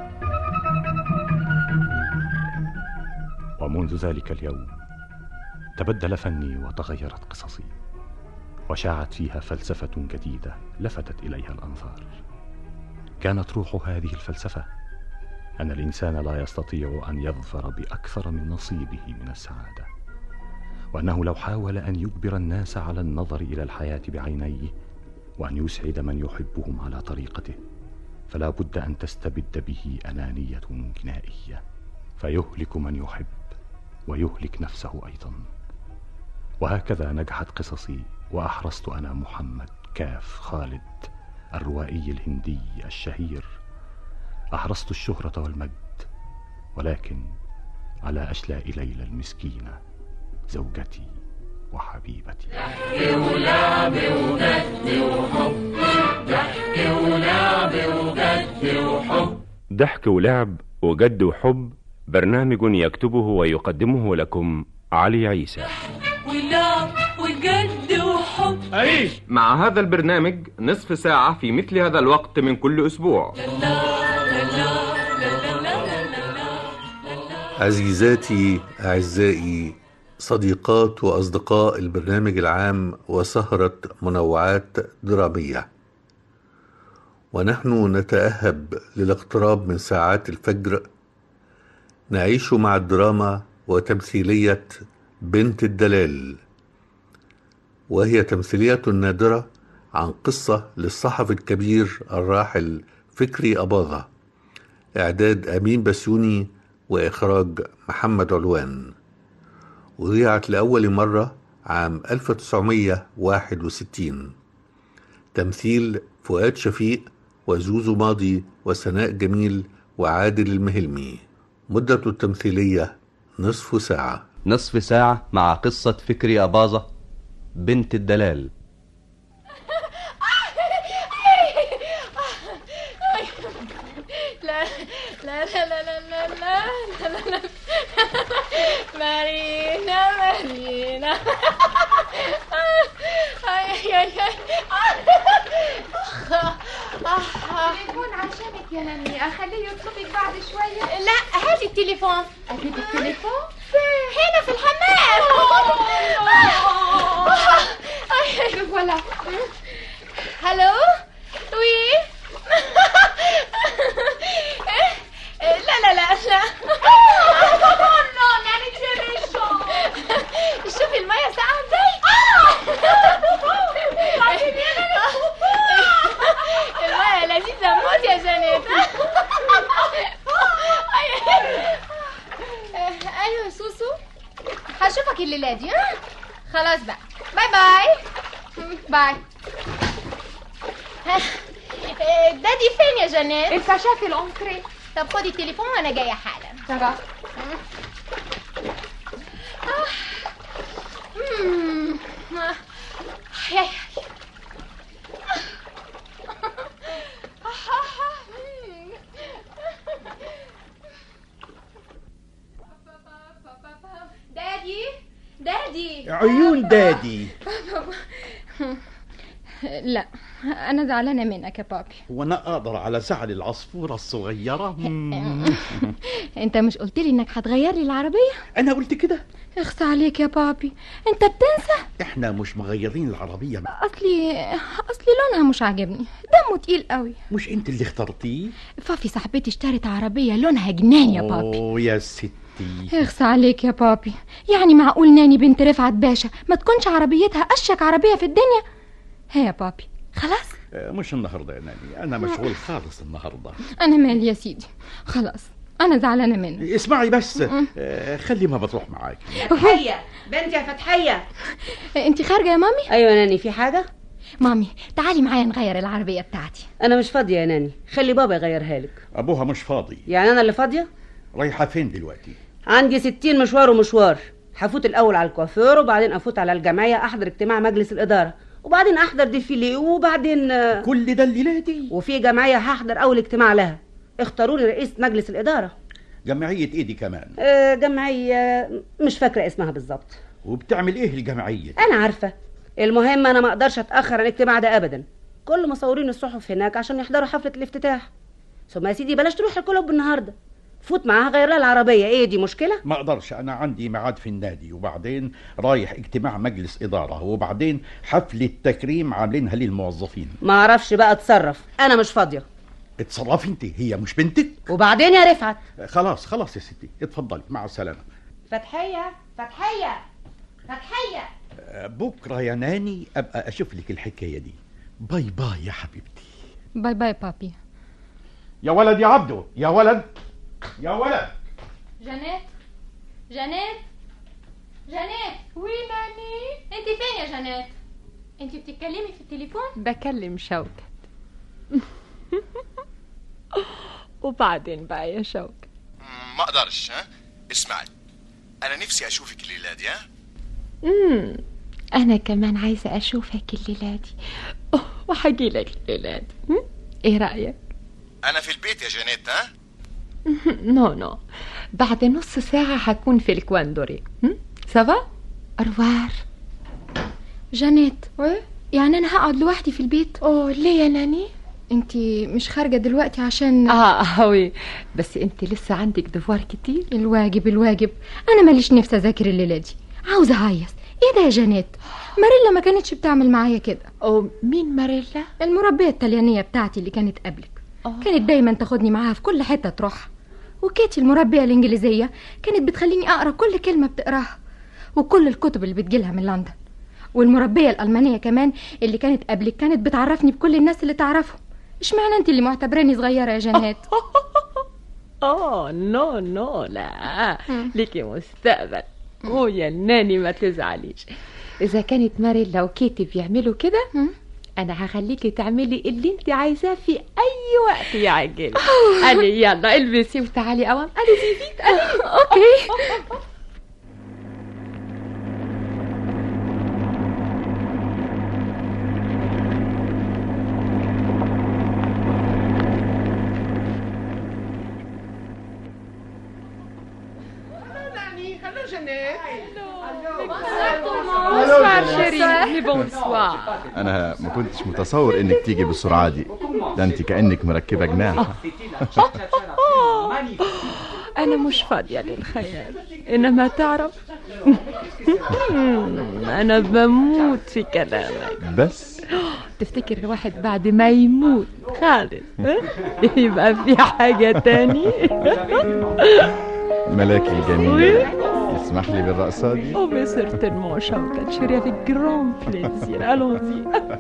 ومنذ ذلك اليوم تبدل فني وتغيرت قصصي وشاعت فيها فلسفة جديدة لفتت إليها الأنظار كانت روح هذه الفلسفة أن الإنسان لا يستطيع أن يظفر بأكثر من نصيبه من السعادة وأنه لو حاول أن يجبر الناس على النظر إلى الحياة بعينيه وأن يسعد من يحبهم على طريقته فلا بد أن تستبد به أنانية جنائية فيهلك من يحب ويهلك نفسه أيضا وهكذا نجحت قصصي وأحرزت أنا محمد كاف خالد الروائي الهندي الشهير أحرزت الشهرة والمجد ولكن على أشلاء ليلى المسكينة زوجتي وحبيبتي ضحك ولعب وجد وحب ضحك ولعب وجد وحب ضحك ولعب وجد وحب برنامج يكتبه ويقدمه لكم علي عيسى ولعب وجد وحب عيش مع هذا البرنامج نصف ساعة في مثل هذا الوقت من كل أسبوع عزيزاتي أعزائي صديقات وأصدقاء البرنامج العام وسهرة منوعات درامية ونحن نتأهب للاقتراب من ساعات الفجر نعيش مع الدراما وتمثيلية بنت الدلال وهي تمثيلية نادرة عن قصة للصحفي الكبير الراحل فكري أباظة إعداد أمين بسيوني وإخراج محمد علوان وذيعت لأول مرة عام 1961 تمثيل فؤاد شفيق وزوزو ماضي وسناء جميل وعادل المهلمي مدة التمثيلية نصف ساعة نصف ساعة مع قصة فكري أباظة بنت الدلال لا لا لا لا لا لا لا لا لا مارينا مارينا اي اي اي تليفون عشانك يا ناني اخليه يطلبك بعد شويه لا هاتي التليفون اجيب التليفون هنا في الحمام فوالا هلو وي لا لا لا لا نو يعني تشيريشو شوفي المية ساقعة ازاي المية لذيذة موت يا جانيت ايوه سوسو هشوفك الليلة دي ها؟ خلاص بقى باي باي باي دادي فين يا جنات؟ الكاشات في الانتري طب خدي التليفون وانا جايه حالا تمام مم. آه. يا- يا- دادي دادي عيون دادي لا انا زعلانه منك يا بابي وانا اقدر على زعل العصفورة الصغيرة انت مش قلت لي انك هتغير لي العربيه انا قلت كده اخصى عليك يا بابي انت بتنسى احنا مش مغيرين العربية اصلي اصلي لونها مش عاجبني دمه تقيل قوي مش انت اللي اخترتيه فافي صاحبتي اشترت عربيه لونها جنان يا بابي اوه يا ستي اخصى عليك يا بابي يعني معقول ناني بنت رفعت باشا ما تكونش عربيتها اشيك عربيه في الدنيا ها يا بابي خلاص آه، مش النهاردة يا ناني انا مشغول خالص النهاردة انا مالي يا سيدي خلاص انا زعلانه منك اسمعي بس آه، خلي ما بتروح معاك فتحية بنتي يا فتحية انت خارجه يا مامي ايوه يا ناني في حاجه مامي تعالي معايا نغير العربيه بتاعتي انا مش فاضيه يا ناني خلي بابا يغيرها لك ابوها مش فاضي يعني انا اللي فاضيه رايحة فين دلوقتي عندي ستين مشوار ومشوار هفوت الاول على الكوافير وبعدين افوت على الجمعيه احضر اجتماع مجلس الاداره وبعدين احضر ديفيلي وبعدين آه، كل ده الليلة دي وفي جمعيه هحضر اول اجتماع لها اختاروا لي رئيس مجلس الاداره جمعية ايدي كمان آه، جمعيه مش فاكره اسمها بالظبط وبتعمل ايه الجمعية انا عارفه المهم انا ما اقدرش اتاخر عن الاجتماع ده ابدا كل مصورين الصحف هناك عشان يحضروا حفله الافتتاح ثم يا سيدي بلاش تروح الكلوب النهارده فوت معاها غير لها العربيه ايه دي مشكله ما اقدرش انا عندي ميعاد في النادي وبعدين رايح اجتماع مجلس اداره وبعدين حفله تكريم عاملينها للموظفين ما اعرفش بقى اتصرف انا مش فاضيه اتصرفي انت هي مش بنتك وبعدين يا رفعت خلاص خلاص يا ستي اتفضلي مع السلامه فتحيه فتحيه فتحيه آه، بكره يا ناني ابقى اشوف لك الحكايه دي باي باي يا حبيبتي باي باي بابي يا ولد يا عبدو يا ولد يا ولد جانيت جانيت جانيت وي ناني انت فين يا جانيت انت بتتكلمي في التليفون بكلم شوكت وبعدين بقى يا شوكت ما اقدرش ها اسمعي انا نفسي اشوفك الليله دي ها امم انا كمان عايزه اشوفك الليله دي أوه، وهجي لك الليله دي هم؟ ايه رايك انا في البيت يا جانيت ها نو نو بعد نص ساعه هكون في الكواندوري هم؟ سافا أروار جانيت يعني انا هقعد لوحدي في البيت اوه ليه يا ناني انت مش خارجه دلوقتي عشان اه وي بس انت لسه عندك دفوار كتير الواجب الواجب انا ماليش نفسي اذاكر الليله دي عاوزه اهيص ايه ده يا جانيت ماريلا ما كانتش بتعمل معايا كده او مين ماريلا المربيه الطليانيه بتاعتي اللي كانت قبلك كانت دايما تاخدني معاها في كل حته تروحها وكيتي المربيه الانجليزيه كانت بتخليني اقرا كل كلمه بتقراها وكل الكتب اللي بتجيلها من لندن والمربيه الالمانيه كمان اللي كانت قبلك كانت بتعرفني بكل الناس اللي تعرفهم اشمعنى انت اللي معتبراني صغيره يا جنات اه نو نو لا ليكي مستقبل اوه يا ناني ما تزعليش اذا كانت ماريلا وكيتي بيعملوا كده انا هخليكي تعملي اللي انت عايزاه في اي وقت يعجلك قالي يلا البسي وتعالي قوام قالي زيزيت قالي اوكي بونسوار شيري بونسوار انا ما كنتش متصور انك تيجي بالسرعه دي ده انت كانك مركبه جناح أنا مش فاضية للخيال إنما تعرف أنا بموت في كلامك بس تفتكر الواحد بعد ما يموت خالص ها؟ يبقى في حاجة تاني ملاك الجميل يسمح لي بالرقصه دي Oh mais certainement Shaukat chérie avec grand plaisir allons-y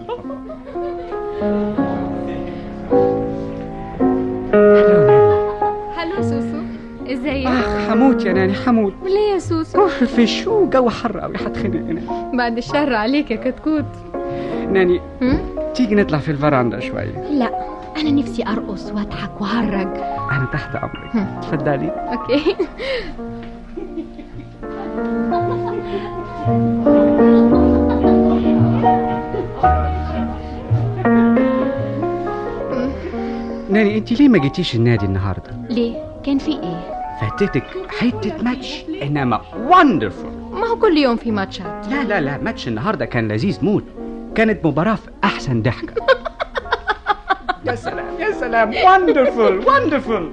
هلو سوسو ازيك حموت يا ناني حموت ليه يا سوسو في شو جو حر قوي هتخنقنا بعد الشر عليك يا كتكوت ناني تيجي نطلع في الفراندا شوية لا انا نفسي ارقص واضحك وهرج أنا تحت أمرك تفضلي اوكي ناني أنت ليه ما جيتيش النادي النهاردة؟ ليه كان في ايه فاتتك حتة ماتش إنما وندرفول ما هو كل يوم في ماتشات لا لا لا ماتش النهاردة كان لذيذ موت كانت مباراة في أحسن ضحكة يا سلام يا سلام وندرفول وندرفول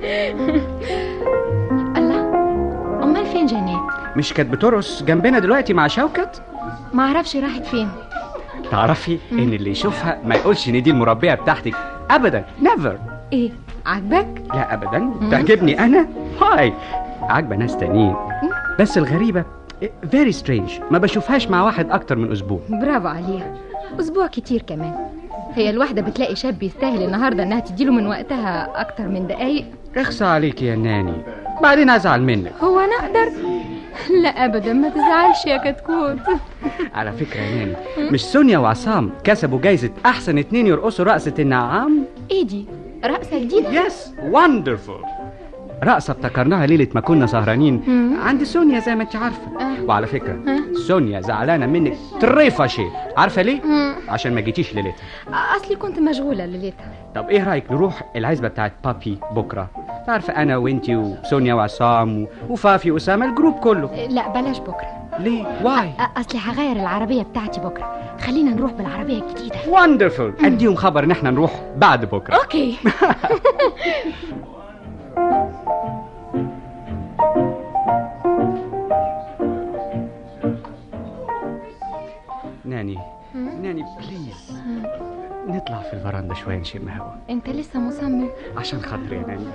امال فين جانيت مش كانت بترقص جنبنا دلوقتي مع شوكت ما اعرفش راحت فين تعرفي ان اللي يشوفها ما يقولش ان دي المربيه بتاعتك ابدا نيفر ايه عاجبك لا ابدا تعجبني انا هاي عاجبه ناس تانيين بس الغريبه فيري سترينج ما بشوفهاش مع واحد اكتر من اسبوع برافو عليها اسبوع كتير كمان هي الواحدة بتلاقي شاب يستاهل النهاردة انها تديله من وقتها اكتر من دقايق اخصى عليك يا ناني بعدين ازعل منك هو انا اقدر لا ابدا ما تزعلش يا كتكوت على فكره يا ناني مش سونيا وعصام كسبوا جايزه احسن اتنين يرقصوا رقصه النعام ايه دي رقصة جديدة يس وندرفول رقصة افتكرناها ليلة ما كنا سهرانين عند سونيا زي ما انت عارفة وعلى فكرة سونيا زعلانة منك طريفة شيء عارفة ليه؟ عشان ما جيتيش ليلتها اصلي كنت مشغولة ليلتها طب ايه رأيك نروح العزبة بتاعت بابي بكرة تعرفة انا وانتي وسونيا وعصام و- وفافي واسامة الجروب كله لا بلاش بكرة ليه؟ واي؟ اصلي هغير العربية بتاعتي بكرة خلينا نروح بالعربية الجديدة وندرفول اديهم خبر ان احنا نروح بعد بكرة اوكي ناني بليز نطلع في الفرندا شويه نشم هوا انت لسه مصمم عشان خاطري يا ناني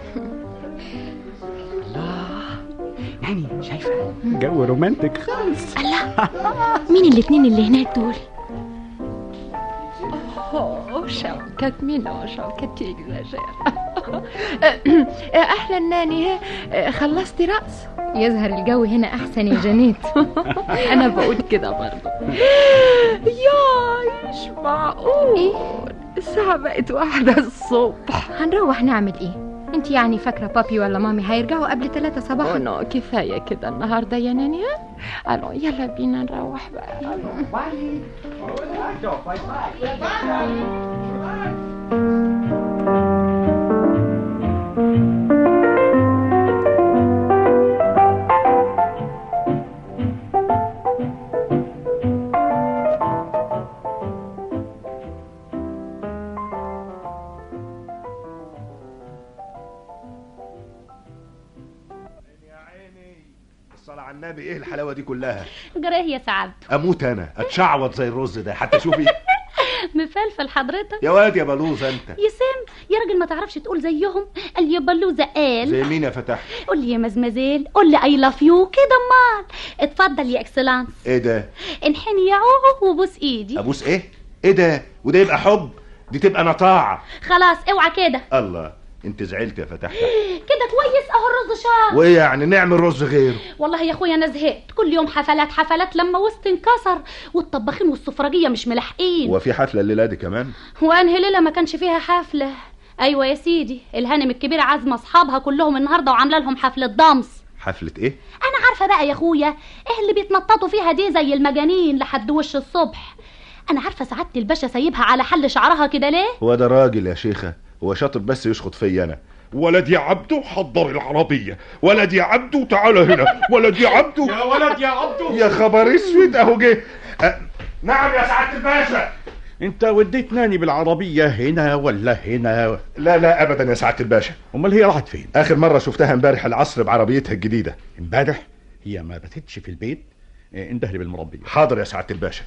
الله ناني شايفه جو رومانتك خالص الله مين الاتنين اللي هناك دول أوه شوكة مينو شوكة تيجزاجير أهلا ناني ها، خلصتي رقص يظهر الجو هنا احسن يا جنات أنا بقول كده برضه يايش معقول الساعة بقت واحدة الصبح هنروح نعمل ايه انت يعني فاكره بابي ولا مامي هيرجعوا قبل ثلاثة صباحا أوه نو كفاية كده النهاردة يا ناني ها ألو يلا بينا نروح بقى الصلاة على النبي ايه الحلاوة دي كلها جراه يا سعد اموت انا اتشعوط زي الرز ده حتى شوفي مفلفل حضرتك يا واد يا بلوزة انت يا سام يا راجل ما تعرفش تقول زيهم قال يا بلوزه قال زي مين يا فتح قول لي يا مزمزيل قول لي اي لاف يو كده امال اتفضل يا اكسلانس ايه ده انحني يا عوهو وبوس ايدي ابوس ايه ايه ده وده يبقى حب دي تبقى نطاعة خلاص اوعى كده الله انت زعلت يا فتح كده كويس اهو الرز شار وايه يعني نعمل رز غيره والله يا اخويا انا زهقت كل يوم حفلات حفلات لما وسط انكسر والطباخين والسفرجيه مش ملاحقين هو في حفلة الليلة دي كمان وانهي ليله ما كانش فيها حفله ايوه يا سيدي الهانم الكبيره عازمه اصحابها كلهم النهارده وعامله لهم حفله ضمس حفلة ايه انا عارفه بقى يا اخويا ايه اللي بيتنططوا فيها دي زي المجانين لحد وش الصبح انا عارفه سعاده الباشا سايبها على حل شعرها كده ليه هو ده راجل يا شيخة هو شاطر بس يشخط فيا انا ولد يا عبدو حضر العربية ولد يا عبدو تعال هنا ولد يا عبدو يا ولد يا عبدو يا خبر اسود اهو جه أه، نعم يا سعادة الباشا انت وديت ناني بالعربية هنا ولا هنا لا لا ابدا يا سعادة الباشا امال هي راحت فين اخر مرة شفتها امبارح العصر بعربيتها الجديدة امبارح هي ما باتتش في البيت اه، اندهلي بالمربية حاضر يا سعادة الباشا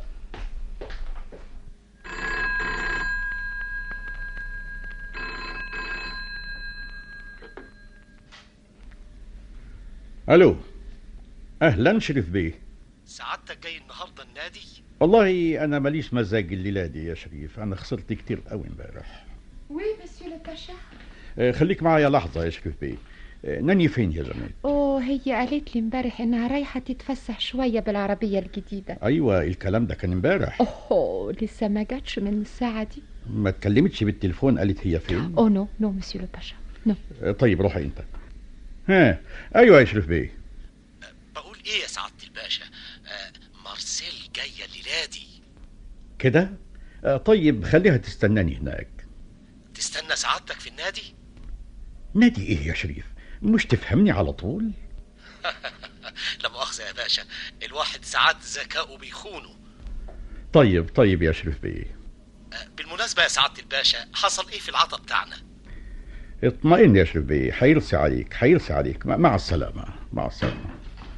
الو اهلا شريف بيه سعادتك جاي النهارده النادي والله انا ماليش مزاج الليله دي يا شريف انا خسرت كتير قوي امبارح وي مسيو لو باشا اه، خليك معايا لحظه يا شريف بيه اه، ناني فين يا زمان اوه هي قالت لي امبارح انها رايحه تتفسح شويه بالعربيه الجديده ايوه الكلام ده كان امبارح اوه لسه ما جاتش من الساعه دي ما اتكلمتش بالتليفون قالت هي فين اوه نو نو مسيو لو باشا نو اه، طيب روحي انت ها ايوه يا شريف بيه بقول ايه يا سعاده الباشا آه مارسيل جايه الليله دي كده اه، طيب خليها تستناني هناك تستنى سعادتك في النادي نادي ايه يا شريف مش تفهمني على طول لا مؤاخذه يا باشا الواحد ساعات ذكاؤه بيخونه طيب طيب يا شريف بيه بالمناسبه يا سعاده الباشا حصل ايه في العطا بتاعنا اطمئن يا شريف بيه حيرسي عليك حيرسي عليك مع- مع السلامة مع السلامة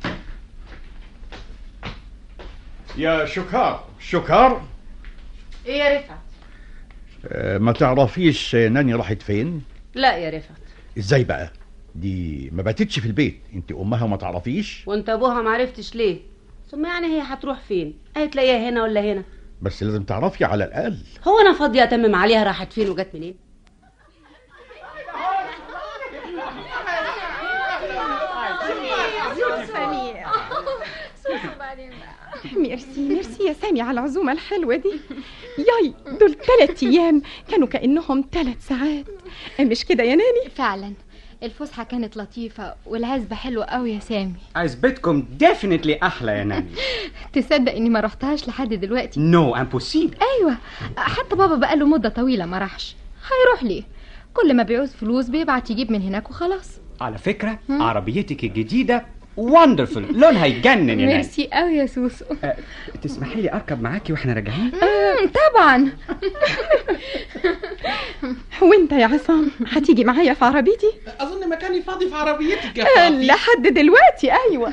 يا شكار شكار ايه يا رفعت آه، ما تعرفيش آه، ناني راحت فين لا يا رفعت ازاي بقى دي ما باتتش في البيت انت امها وما تعرفيش وانت ابوها معرفتش ليه ثم يعني هي هتروح فين اهي تلاقيها هنا ولا هنا بس لازم تعرفي على الاقل هو انا فاضيه اتمم عليها راحت فين وجت منين ميرسي ميرسي يا سامي على العزومة الحلوة دي ياي دول ثلاث أيام كانوا كأنهم ثلاث ساعات مش كده يا ناني فعلا الفسحة كانت لطيفة والعزبة حلوة قوي يا سامي عزبتكم ديفينتلي احلى يا ناني تصدق اني ما رحتهاش لحد دلوقتي نو امبوسيبل ايوه حتى بابا بقاله مدة طويلة ما راحش هيروح ليه كل ما بيعوز فلوس بيبعت يجيب من هناك وخلاص على فكرة عربيتك الجديدة وندرفul لونها يجنن يا ناني ميرسي قوي يا سوسو أه، تسمحي لي اركب معاكي واحنا راجعين مم، طبعا وانت يا عصام هتيجي معايا في عربيتي اظن مكاني فاضي في عربيتك يا آه، فاضي لحد دلوقتي ايوه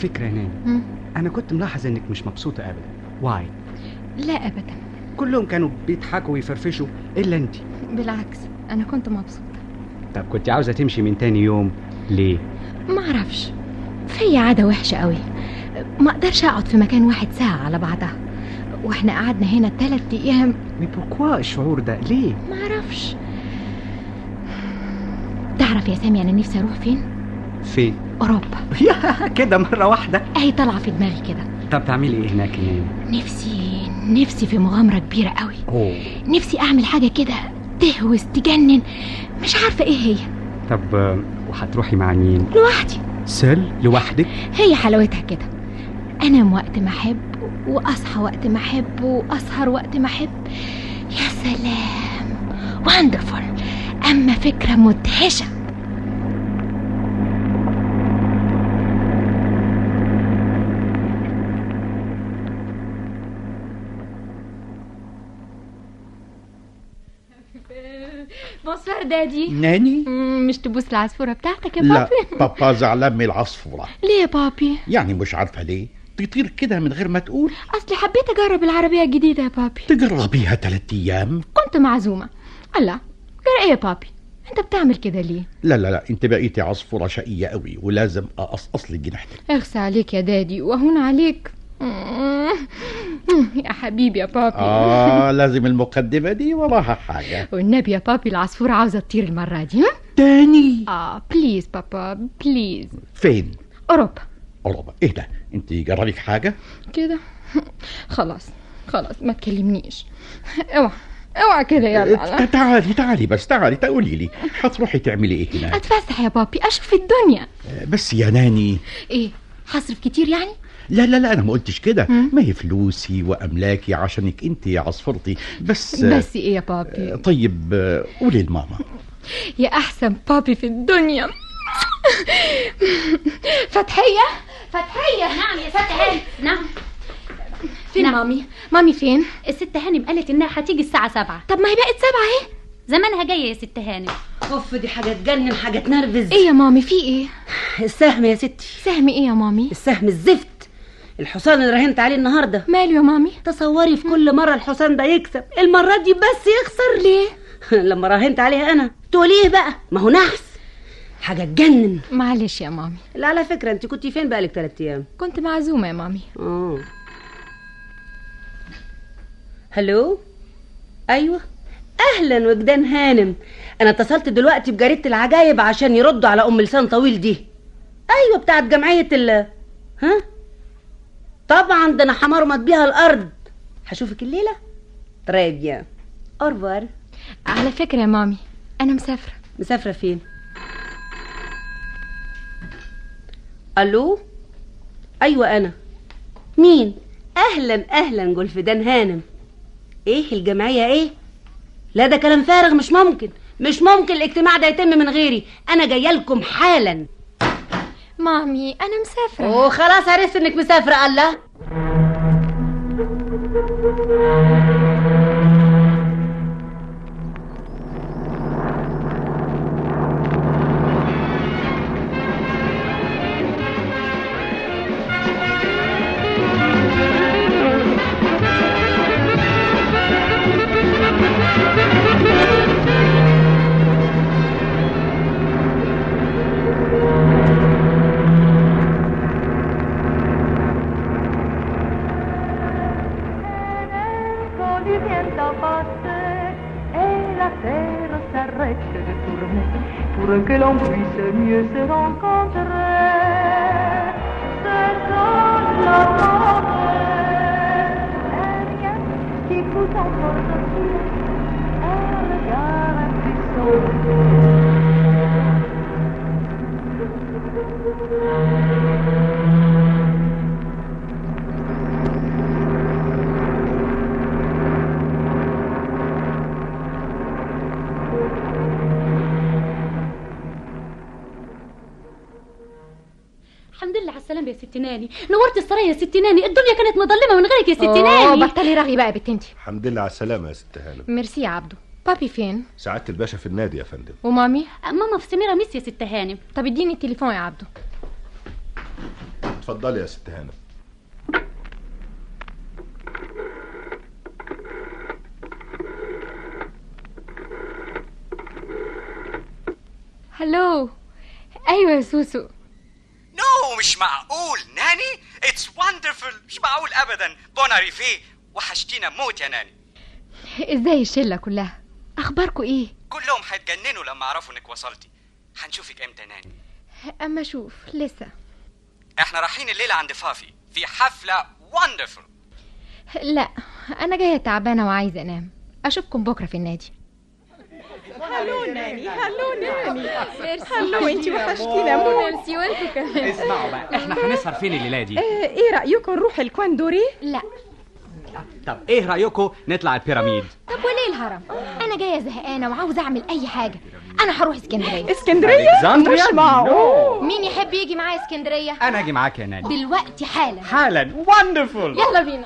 فكره يا ناني مم. انا كنت ملاحظ انك مش مبسوطه ابدا واي لا ابدا كلهم كانوا بيضحكوا ويفرفشوا الا انت بالعكس انا كنت مبسوطه طب كنت عاوزه تمشي من تاني يوم ليه ما اعرفش في عاده وحشه قوي ما اقدرش اقعد في مكان واحد ساعه على بعضها واحنا قعدنا هنا ثلاث ايام بوركوا الشعور ده ليه ما اعرفش تعرف يا سامي انا نفسي اروح فين فين اوروبا يا كده مره واحده اهي طالعه في دماغي كده طب تعملي ايه هناك يا ناني نفسي نفسي في مغامره كبيره قوي اوه نفسي اعمل حاجه كده تهوس تجنن مش عارفه ايه هي طب آه، وهتروحي مع مين لوحدي سل لوحدك هي حلاوتها كده انام وقت ما احب واصحى وقت ما احب واسهر وقت ما احب يا سلام وندرفول اما فكره مدهشه بونسوار دادي ناني مم، مش تبوس العصفوره بتاعتك يا لا بابي بابا زعلان من العصفورة ليه يا بابي يعني مش عارفة ليه تطير كده من غير ما تقول اصلي حبيت اجرب العربيه الجديده يا بابي تجربيها ثلاث أيام كنت معزومه الله غير ايه يا بابي انت بتعمل كده ليه لا لا لا انت بقيتي عصفورة شقية قوي ولازم أقصقص لك جناحتك اغسى عليك يا دادي وهون عليك يا حبيبي يا بابي آه لازم المقدمة دي وراها حاجة والنبي يا بابي العصفورة عاوزة تطير المرة دي ها؟ تاني اه بليز بابا بليز فين اوروبا أوروبا إيه ده انت جرالك حاجة كده خلاص خلاص ما تكلمنيش اوعى اوعى كده يلا ت- تعالي تعالي بس تعالي تقولي لي هتروحي تعملي ايه هناك اتفسح يا بابي اشوف الدنيا بس يا ناني ايه هصرف كتير يعني لا لا لا انا ما قلتش كده ما هي فلوسي واملاكي عشانك انت يا عصفورتي بس بس ايه يا بابي طيب آه، قولي لماما يا احسن بابي في الدنيا فتحية فتحية نعم يا ست هانم نعم فين نعم. مامي مامي فين الست هانم قالت انها هتيجي الساعة سبعة طب ما هي بقت سبعة اهي زمانها جاية يا ست هانم اوف دي حاجه تجنن حاجه تنرفز ايه يا مامي في ايه السهم يا ستي سهم ايه يا مامي السهم الزفت الحصان اللي راهنت عليه النهارده ماله يا مامي تصوري في كل مره الحصان ده يكسب المره دي بس يخسر ليه لما راهنت عليها انا تقولي ايه بقى ما هو نحس حاجه تجنن معلش يا مامي لا على فكره انت كنتي فين بقالك ثلاث ايام كنت معزومة يا مامي اه هلو ايوه اهلا وجدان هانم انا اتصلت دلوقتي بجريده العجايب عشان يردوا على ام لسان طويل دي ايوه بتاعت جمعيه ال ها طبعا ده انا حمرمط بيها الارض هشوفك الليله تري بيان اورفوار على فكرة يا مامي انا مسافرة مسافره فين الو ايوه انا مين اهلا اهلا جولفدان هانم ايه الجمعيه ايه لا ده كلام فارغ مش ممكن مش ممكن الاجتماع ده يتم من غيري انا جايه لكم حالا مامي انا مسافرة اوه خلاص عرفت انك مسافره الله Quand du viento passer et la terre s'arrête de tourner pour que l'on puisse mieux se rencontrer. C'est dans la forêt, un rien qui pousse encore sortir, un regard impuissant. الحمد لله على السلامة يا ست ناني نورت السرايا يا ست ناني الدنيا كانت مظلمة من غيرك يا ست أوه، ناني بطلي رغي بقى يا بنت انتي الحمد لله على السلامة يا ست هانم ميرسي يا عبدو بابي فين سعادة الباشا في النادي يا فندم ومامي ماما في سميرة ميس يا ست هانم طب اديني التليفون يا عبدو اتفضلي يا ست هانم هلو ايوه يا سوسو نو مش معقول ناني اتس وندرفul مش معقول ابدا بوناريفي وحشتينا موت يا ناني ازاي الشله كلها اخباركم ايه كلهم هيتجننوا لما يعرفوا انك وصلتي هنشوفك امتى ناني اما شوف لسه احنا رايحين الليله عند فافي في حفله وندرفul لا انا جايه تعبانه وعايزه انام اشوفكم بكره في النادي هلو ناني هلو ناني ميرسي هلو انتي وحشتينا موت ميرسي وانتوا كمان اسمعوا بقى احنا هنسهر فين الليله دي آه، ايه رايكم نروح الكواندوري لا طب ايه رايكم نطلع البيراميد طب وليه الهرم انا جايه زهقانه وعاوزه اعمل اي حاجه انا هروح اسكندريه اسكندريه ألكسندريا؟ مش معقول مين يحب يجي معايا اسكندريه انا اجي معاك يا نادي دلوقتي حالا حالا وندرفul يلا بينا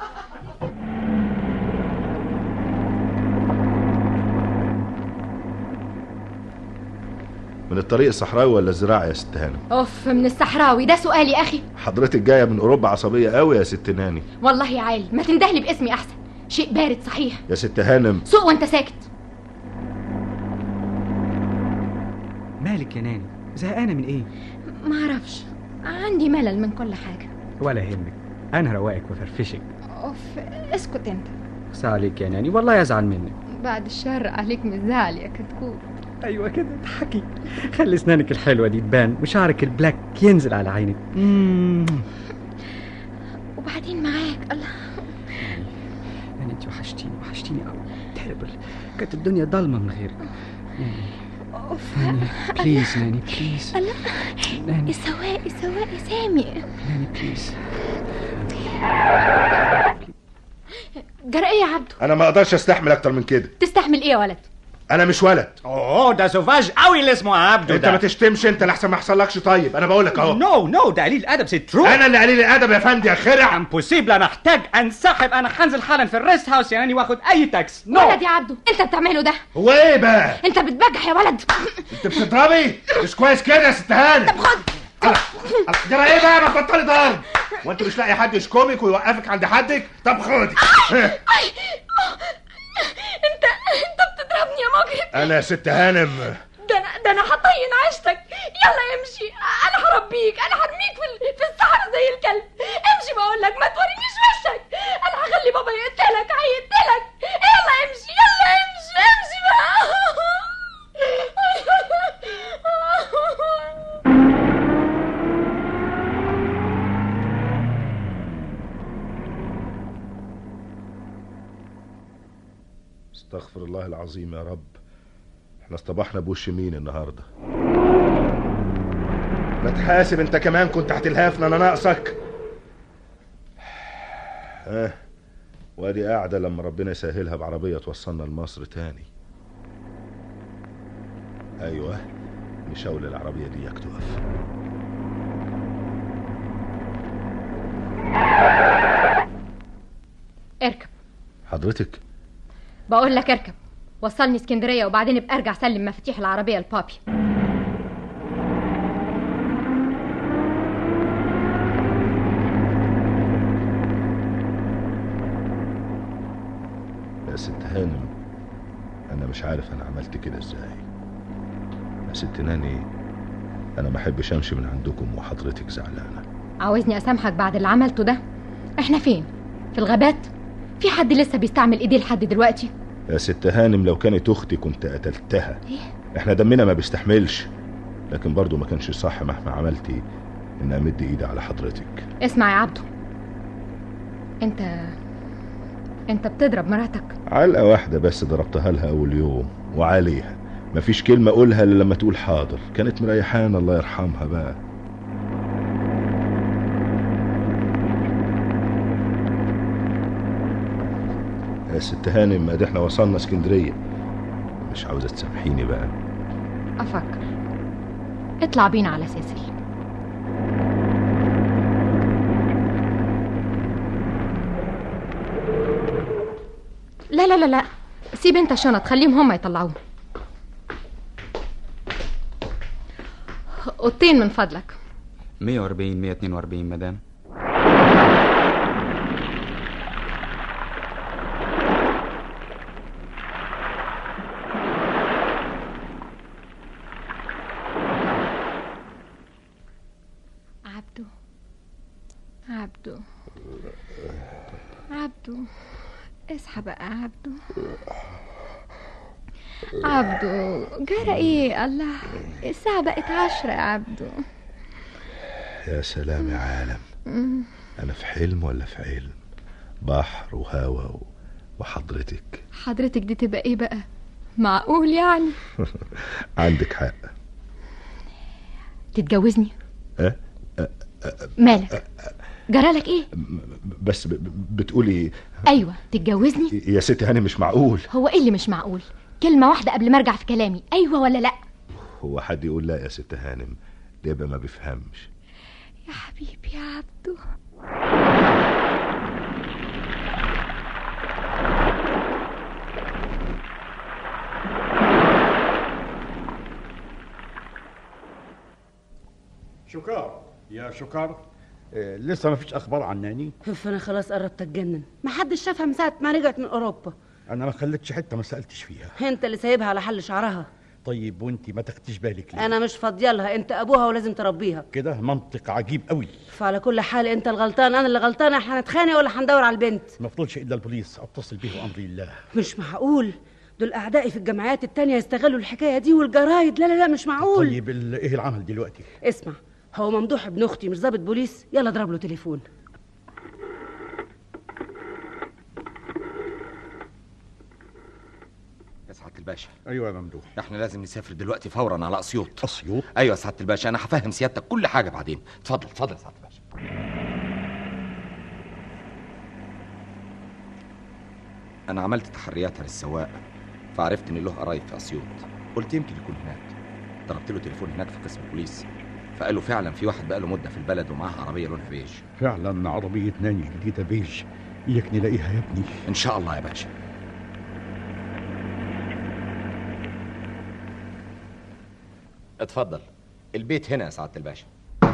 من الطريق الصحراوي ولا الزراعي يا ست هانم اوف من الصحراوي ده سؤال يا اخي حضرتك جايه من اوروبا عصبيه قوي يا ست ناني والله يا عالي ما تندهلي باسمي احسن شيء بارد صحيح يا ست هانم سوق وانت ساكت مالك يا ناني زهقانه من ايه ما اعرفش عندي ملل من كل حاجه ولا يهمك انا رواقك وفرفشك اوف اسكت انت بس عليك يا ناني والله يزعل منك بعد الشر عليك من الزعل يا كتكوت ايوه كده اضحكي خلي اسنانك الحلوه دي تبان وشعرك البلاك ينزل على عينك مم. وبعدين معاك الله ناني انت وحشتيني وحشتيني قوي تيربل كانت الدنيا ضلمه من غيرك ناني اوف ناني بليز ناني بليز الله ناني السواق السواق يا سامي ناني بليز جرى ايه يا عبدو انا ما اقدرش استحمل اكتر من كده تستحمل ايه يا ولد انا مش ولد اوه ده سوفاج قوي اللي اسمه عبده انت ما تشتمش انت لحسن ما يحصلكش طيب انا بقول لك اهو نو نو ده قليل ادب سي ترو انا اللي قليل الادب يا فندي يا خرع امبوسيبل انا محتاج انسحب انا هنزل حالا في الريست هاوس يا ناني واخد اي تاكس نو ولد يا عبدو انت بتعمله ده هو ايه بقى انت بتبجح يا ولد انت بتضربي مش كويس كده يا ست هانم طب خد جرى ايه بقى ما تبطلي ضرب وانت مش لاقي حد يشكمك ويوقفك عند حدك طب خدي انت انت بتضربني يا مجرم انا يا ست هانم ده انا ده انا هطين عيشتك يلا امشي انا هربيك انا هرميك في ال- في الصحراء زي الكلب امشي بقول لك ما تورينيش وشك انا هخلي بابا يقتلك هيقتلك يلا امشي يلا امشي امشي بقى استغفر الله العظيم يا رب احنا اصطبحنا بوش مين النهارده ما تحاسب انت كمان كنت هتلهفنا انا ناقصك ها وادي قاعده لما ربنا يسهلها بعربيه توصلنا لمصر تاني ايوه نشاول العربيه دي تقف اركب حضرتك بقول لك اركب وصلني اسكندريه وبعدين ابقى ارجع سلم مفاتيح العربيه لبابي يا ست هانم انا مش عارف انا عملت كده ازاي يا ست ناني انا ما احبش امشي من عندكم وحضرتك زعلانه عاوزني اسامحك بعد اللي عملته ده احنا فين في الغابات في حد لسه بيستعمل ايديه لحد دلوقتي يا ست هانم لو كانت اختي كنت قتلتها احنا دمنا ما بيستحملش لكن برضو ما كانش صح مهما عملتي ان امد ايدي على حضرتك اسمع يا عبدو انت انت بتضرب مراتك علقه واحده بس ضربتها لها اول يوم وعليها مفيش كلمه اقولها الا لما تقول حاضر كانت مريحانا الله يرحمها بقى يا ست هانم ادي احنا وصلنا اسكندريه مش عاوزه تسامحيني بقى افكر اطلع بينا على سيسل لا لا لا لا سيب انت الشنط خليهم هم يطلعوه اوضتين من فضلك 140 142 مدام عبدو عبدو عبدو اصحى بقى عبدو عبدو جرى ايه الله الساعة بقت عشرة يا عبدو يا سلام يا عالم مم. أنا في حلم ولا في علم بحر وهوا و- وحضرتك حضرتك دي تبقى ايه بقى معقول يعني عندك حق تتجوزني أه؟ مالك جرالك ايه بس ب- ب- بتقولي ايوه تتجوزني يا ستي هاني مش معقول هو ايه اللي مش معقول كلمة واحدة قبل ما ارجع في كلامي ايوه ولا لا هو حد يقول لا يا ست هانم ده يبقى ما بيفهمش يا حبيبي يا عبدو شكار يا شكار آه، لسه ما فيش اخبار عن ناني فانا خلاص قربت اتجنن ما حدش شافها من ساعه ما رجعت من اوروبا انا ما خليتش حته ما سالتش فيها انت اللي سايبها على حل شعرها طيب وانت ما تاخديش بالك ليه انا مش فاضيه لها انت ابوها ولازم تربيها كده منطق عجيب قوي فعلى كل حال انت الغلطان انا اللي غلطانه احنا هنتخانق ولا هندور على البنت ما فضلش الا البوليس اتصل به وامر الله مش معقول دول اعدائي في الجمعيات التانية يستغلوا الحكايه دي والجرايد لا لا لا مش معقول طيب ال- ايه العمل دلوقتي اسمع هو ممدوح ابن اختي مش ضابط بوليس يلا اضرب له تليفون يا سعاده الباشا ايوه يا ممدوح احنا لازم نسافر دلوقتي فورا على اسيوط اسيوط ايوه يا سعاده الباشا انا هفهم سيادتك كل حاجه بعدين اتفضل اتفضل يا سعاده الباشا انا عملت تحريات عن السواق فعرفت ان له قرايب في اسيوط قلت يمكن يكون هناك ضربت له تليفون هناك في قسم البوليس فقالوا فعلا في واحد بقاله مده في البلد ومعاه عربيه لونها بيج فعلا عربيه ناني جديده بيج اياك نلاقيها يا ابني ان شاء الله يا باشا اتفضل البيت هنا يا سعاده الباشا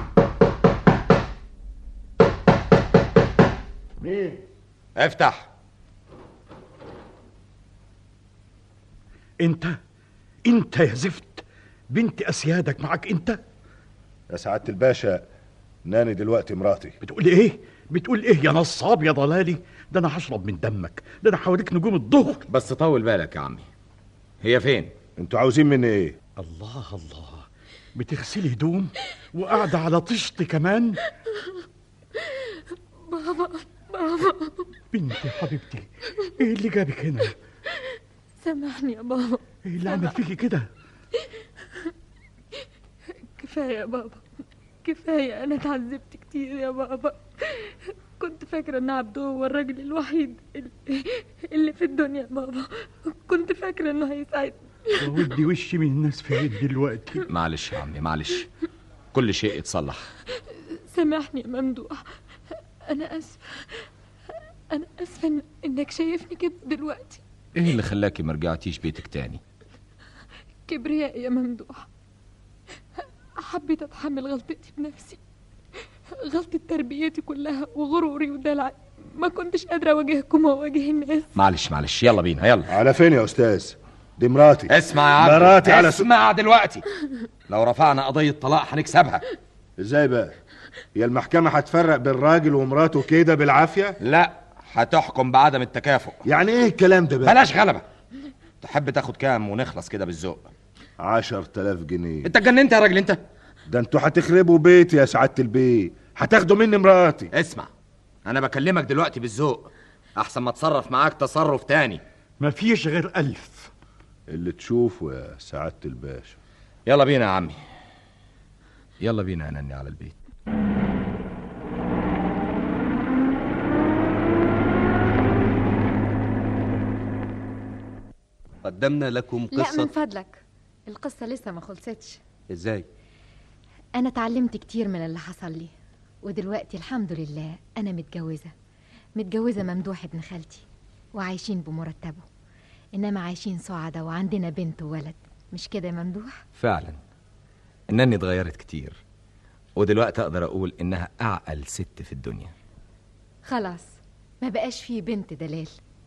مين افتح انت انت يا زفت بنت اسيادك معاك انت يا سعادة الباشا ناني دلوقتي مراتي بتقول ايه بتقول ايه يا نصاب يا ضلالي ده انا هشرب من دمك ده انا حواليك نجوم الظهر بس طول بالك يا عمي هي فين انتوا عاوزين مني ايه الله الله بتغسلي هدوم وقاعده على طشت كمان بابا بابا بنتي حبيبتي ايه اللي جابك هنا سامحني يا بابا ايه اللي عمل فيكي كده كفاية يا بابا كفاية أنا اتعذبت كتير يا بابا كنت فاكرة إن عبده هو الراجل الوحيد اللي, اللي في الدنيا يا بابا كنت فاكرة إنه هيساعدني ودي وشي من الناس فين دلوقتي معلش يا عمي معلش كل شيء يتصلح سامحني يا ممدوح أنا آسفة أنا آسفة إن- إنك شايفني كده دلوقتي ايه اللي خلاكي ما رجعتيش بيتك تاني كبرياء يا ممدوح حبيت أتحمل غلطتي بنفسي غلطة تربيتي كلها وغروري ودلعي ما كنتش قادرة أواجهكم وأواجه الناس معلش معلش يلا بينا يلا على فين يا استاذ دي مراتي اسمع يا عم مراتي على سو... اسمع دلوقتي لو رفعنا قضية طلاق هنكسبها ازاي بقى هي المحكمة هتفرق بين راجل ومراته كده بالعافية لا هتحكم بعدم التكافؤ يعني ايه الكلام ده بقى بلاش غلبة تحب تاخد كام ونخلص كده بالذوق عشر تلاف جنيه انت اتجننت يا راجل انت ده انتوا هتخربوا بيتي يا سعادة البيه هتاخدوا مني مراتي اسمع انا بكلمك دلوقتي بالذوق احسن ما اتصرف معاك تصرف تاني مفيش غير ألف اللي تشوفه يا سعادة الباشا يلا بينا يا عمي يلا بينا يا نني على البيت قدمنا لكم لا من قصة فضلك القصة لسه ما خلصتش ازاي أنا اتعلمت كتير من اللي حصل لي ودلوقتي الحمد لله أنا متجوزة متجوزة ممدوح ابن خالتي وعايشين بمرتبه إنما عايشين سعداء وعندنا بنت وولد مش كده يا ممدوح؟ فعلا النني اتغيرت كتير ودلوقتي اقدر اقول انها اعقل ست في الدنيا خلاص ما بقاش فيه بنت دلال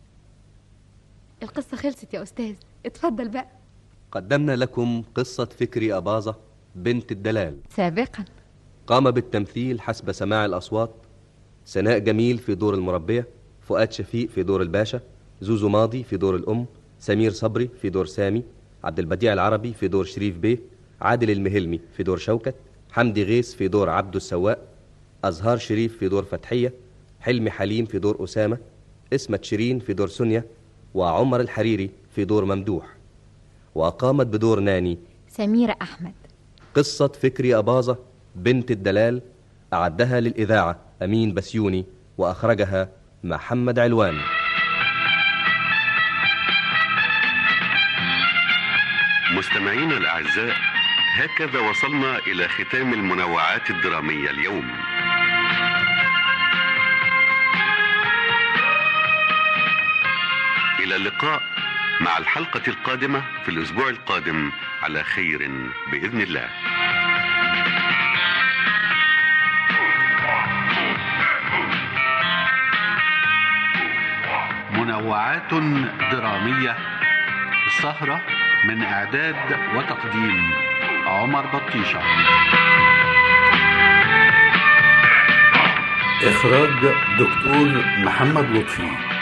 القصة خلصت يا أستاذ اتفضل بقى قدمنا لكم قصة فكري أباظة بنت الدلال سابقا قام بالتمثيل حسب سماع الأصوات سناء جميل في دور المربية فؤاد شفيق في دور الباشا زوزو ماضي في دور الأم سمير صبري في دور سامي عبد البديع العربي في دور شريف بيه عادل المهلمي في دور شوكت حمدي غيث في دور عبده السواق أزهار شريف في دور فتحية حلمي حليم في دور أسامة اسمت شيرين في دور سونيا وعمر الحريري في دور ممدوح وقامت بدور ناني سميرة أحمد قصة فكري أباظة بنت الدلال أعدها للإذاعة أمين بسيوني وأخرجها محمد علوان مستمعينا الأعزاء هكذا وصلنا إلى ختام المنوعات الدرامية اليوم إلى اللقاء مع الحلقة القادمة في الأسبوع القادم على خير بإذن الله منوعات درامية السهرة من إعداد وتقديم عمر بطيشة إخراج دكتور محمد لطفي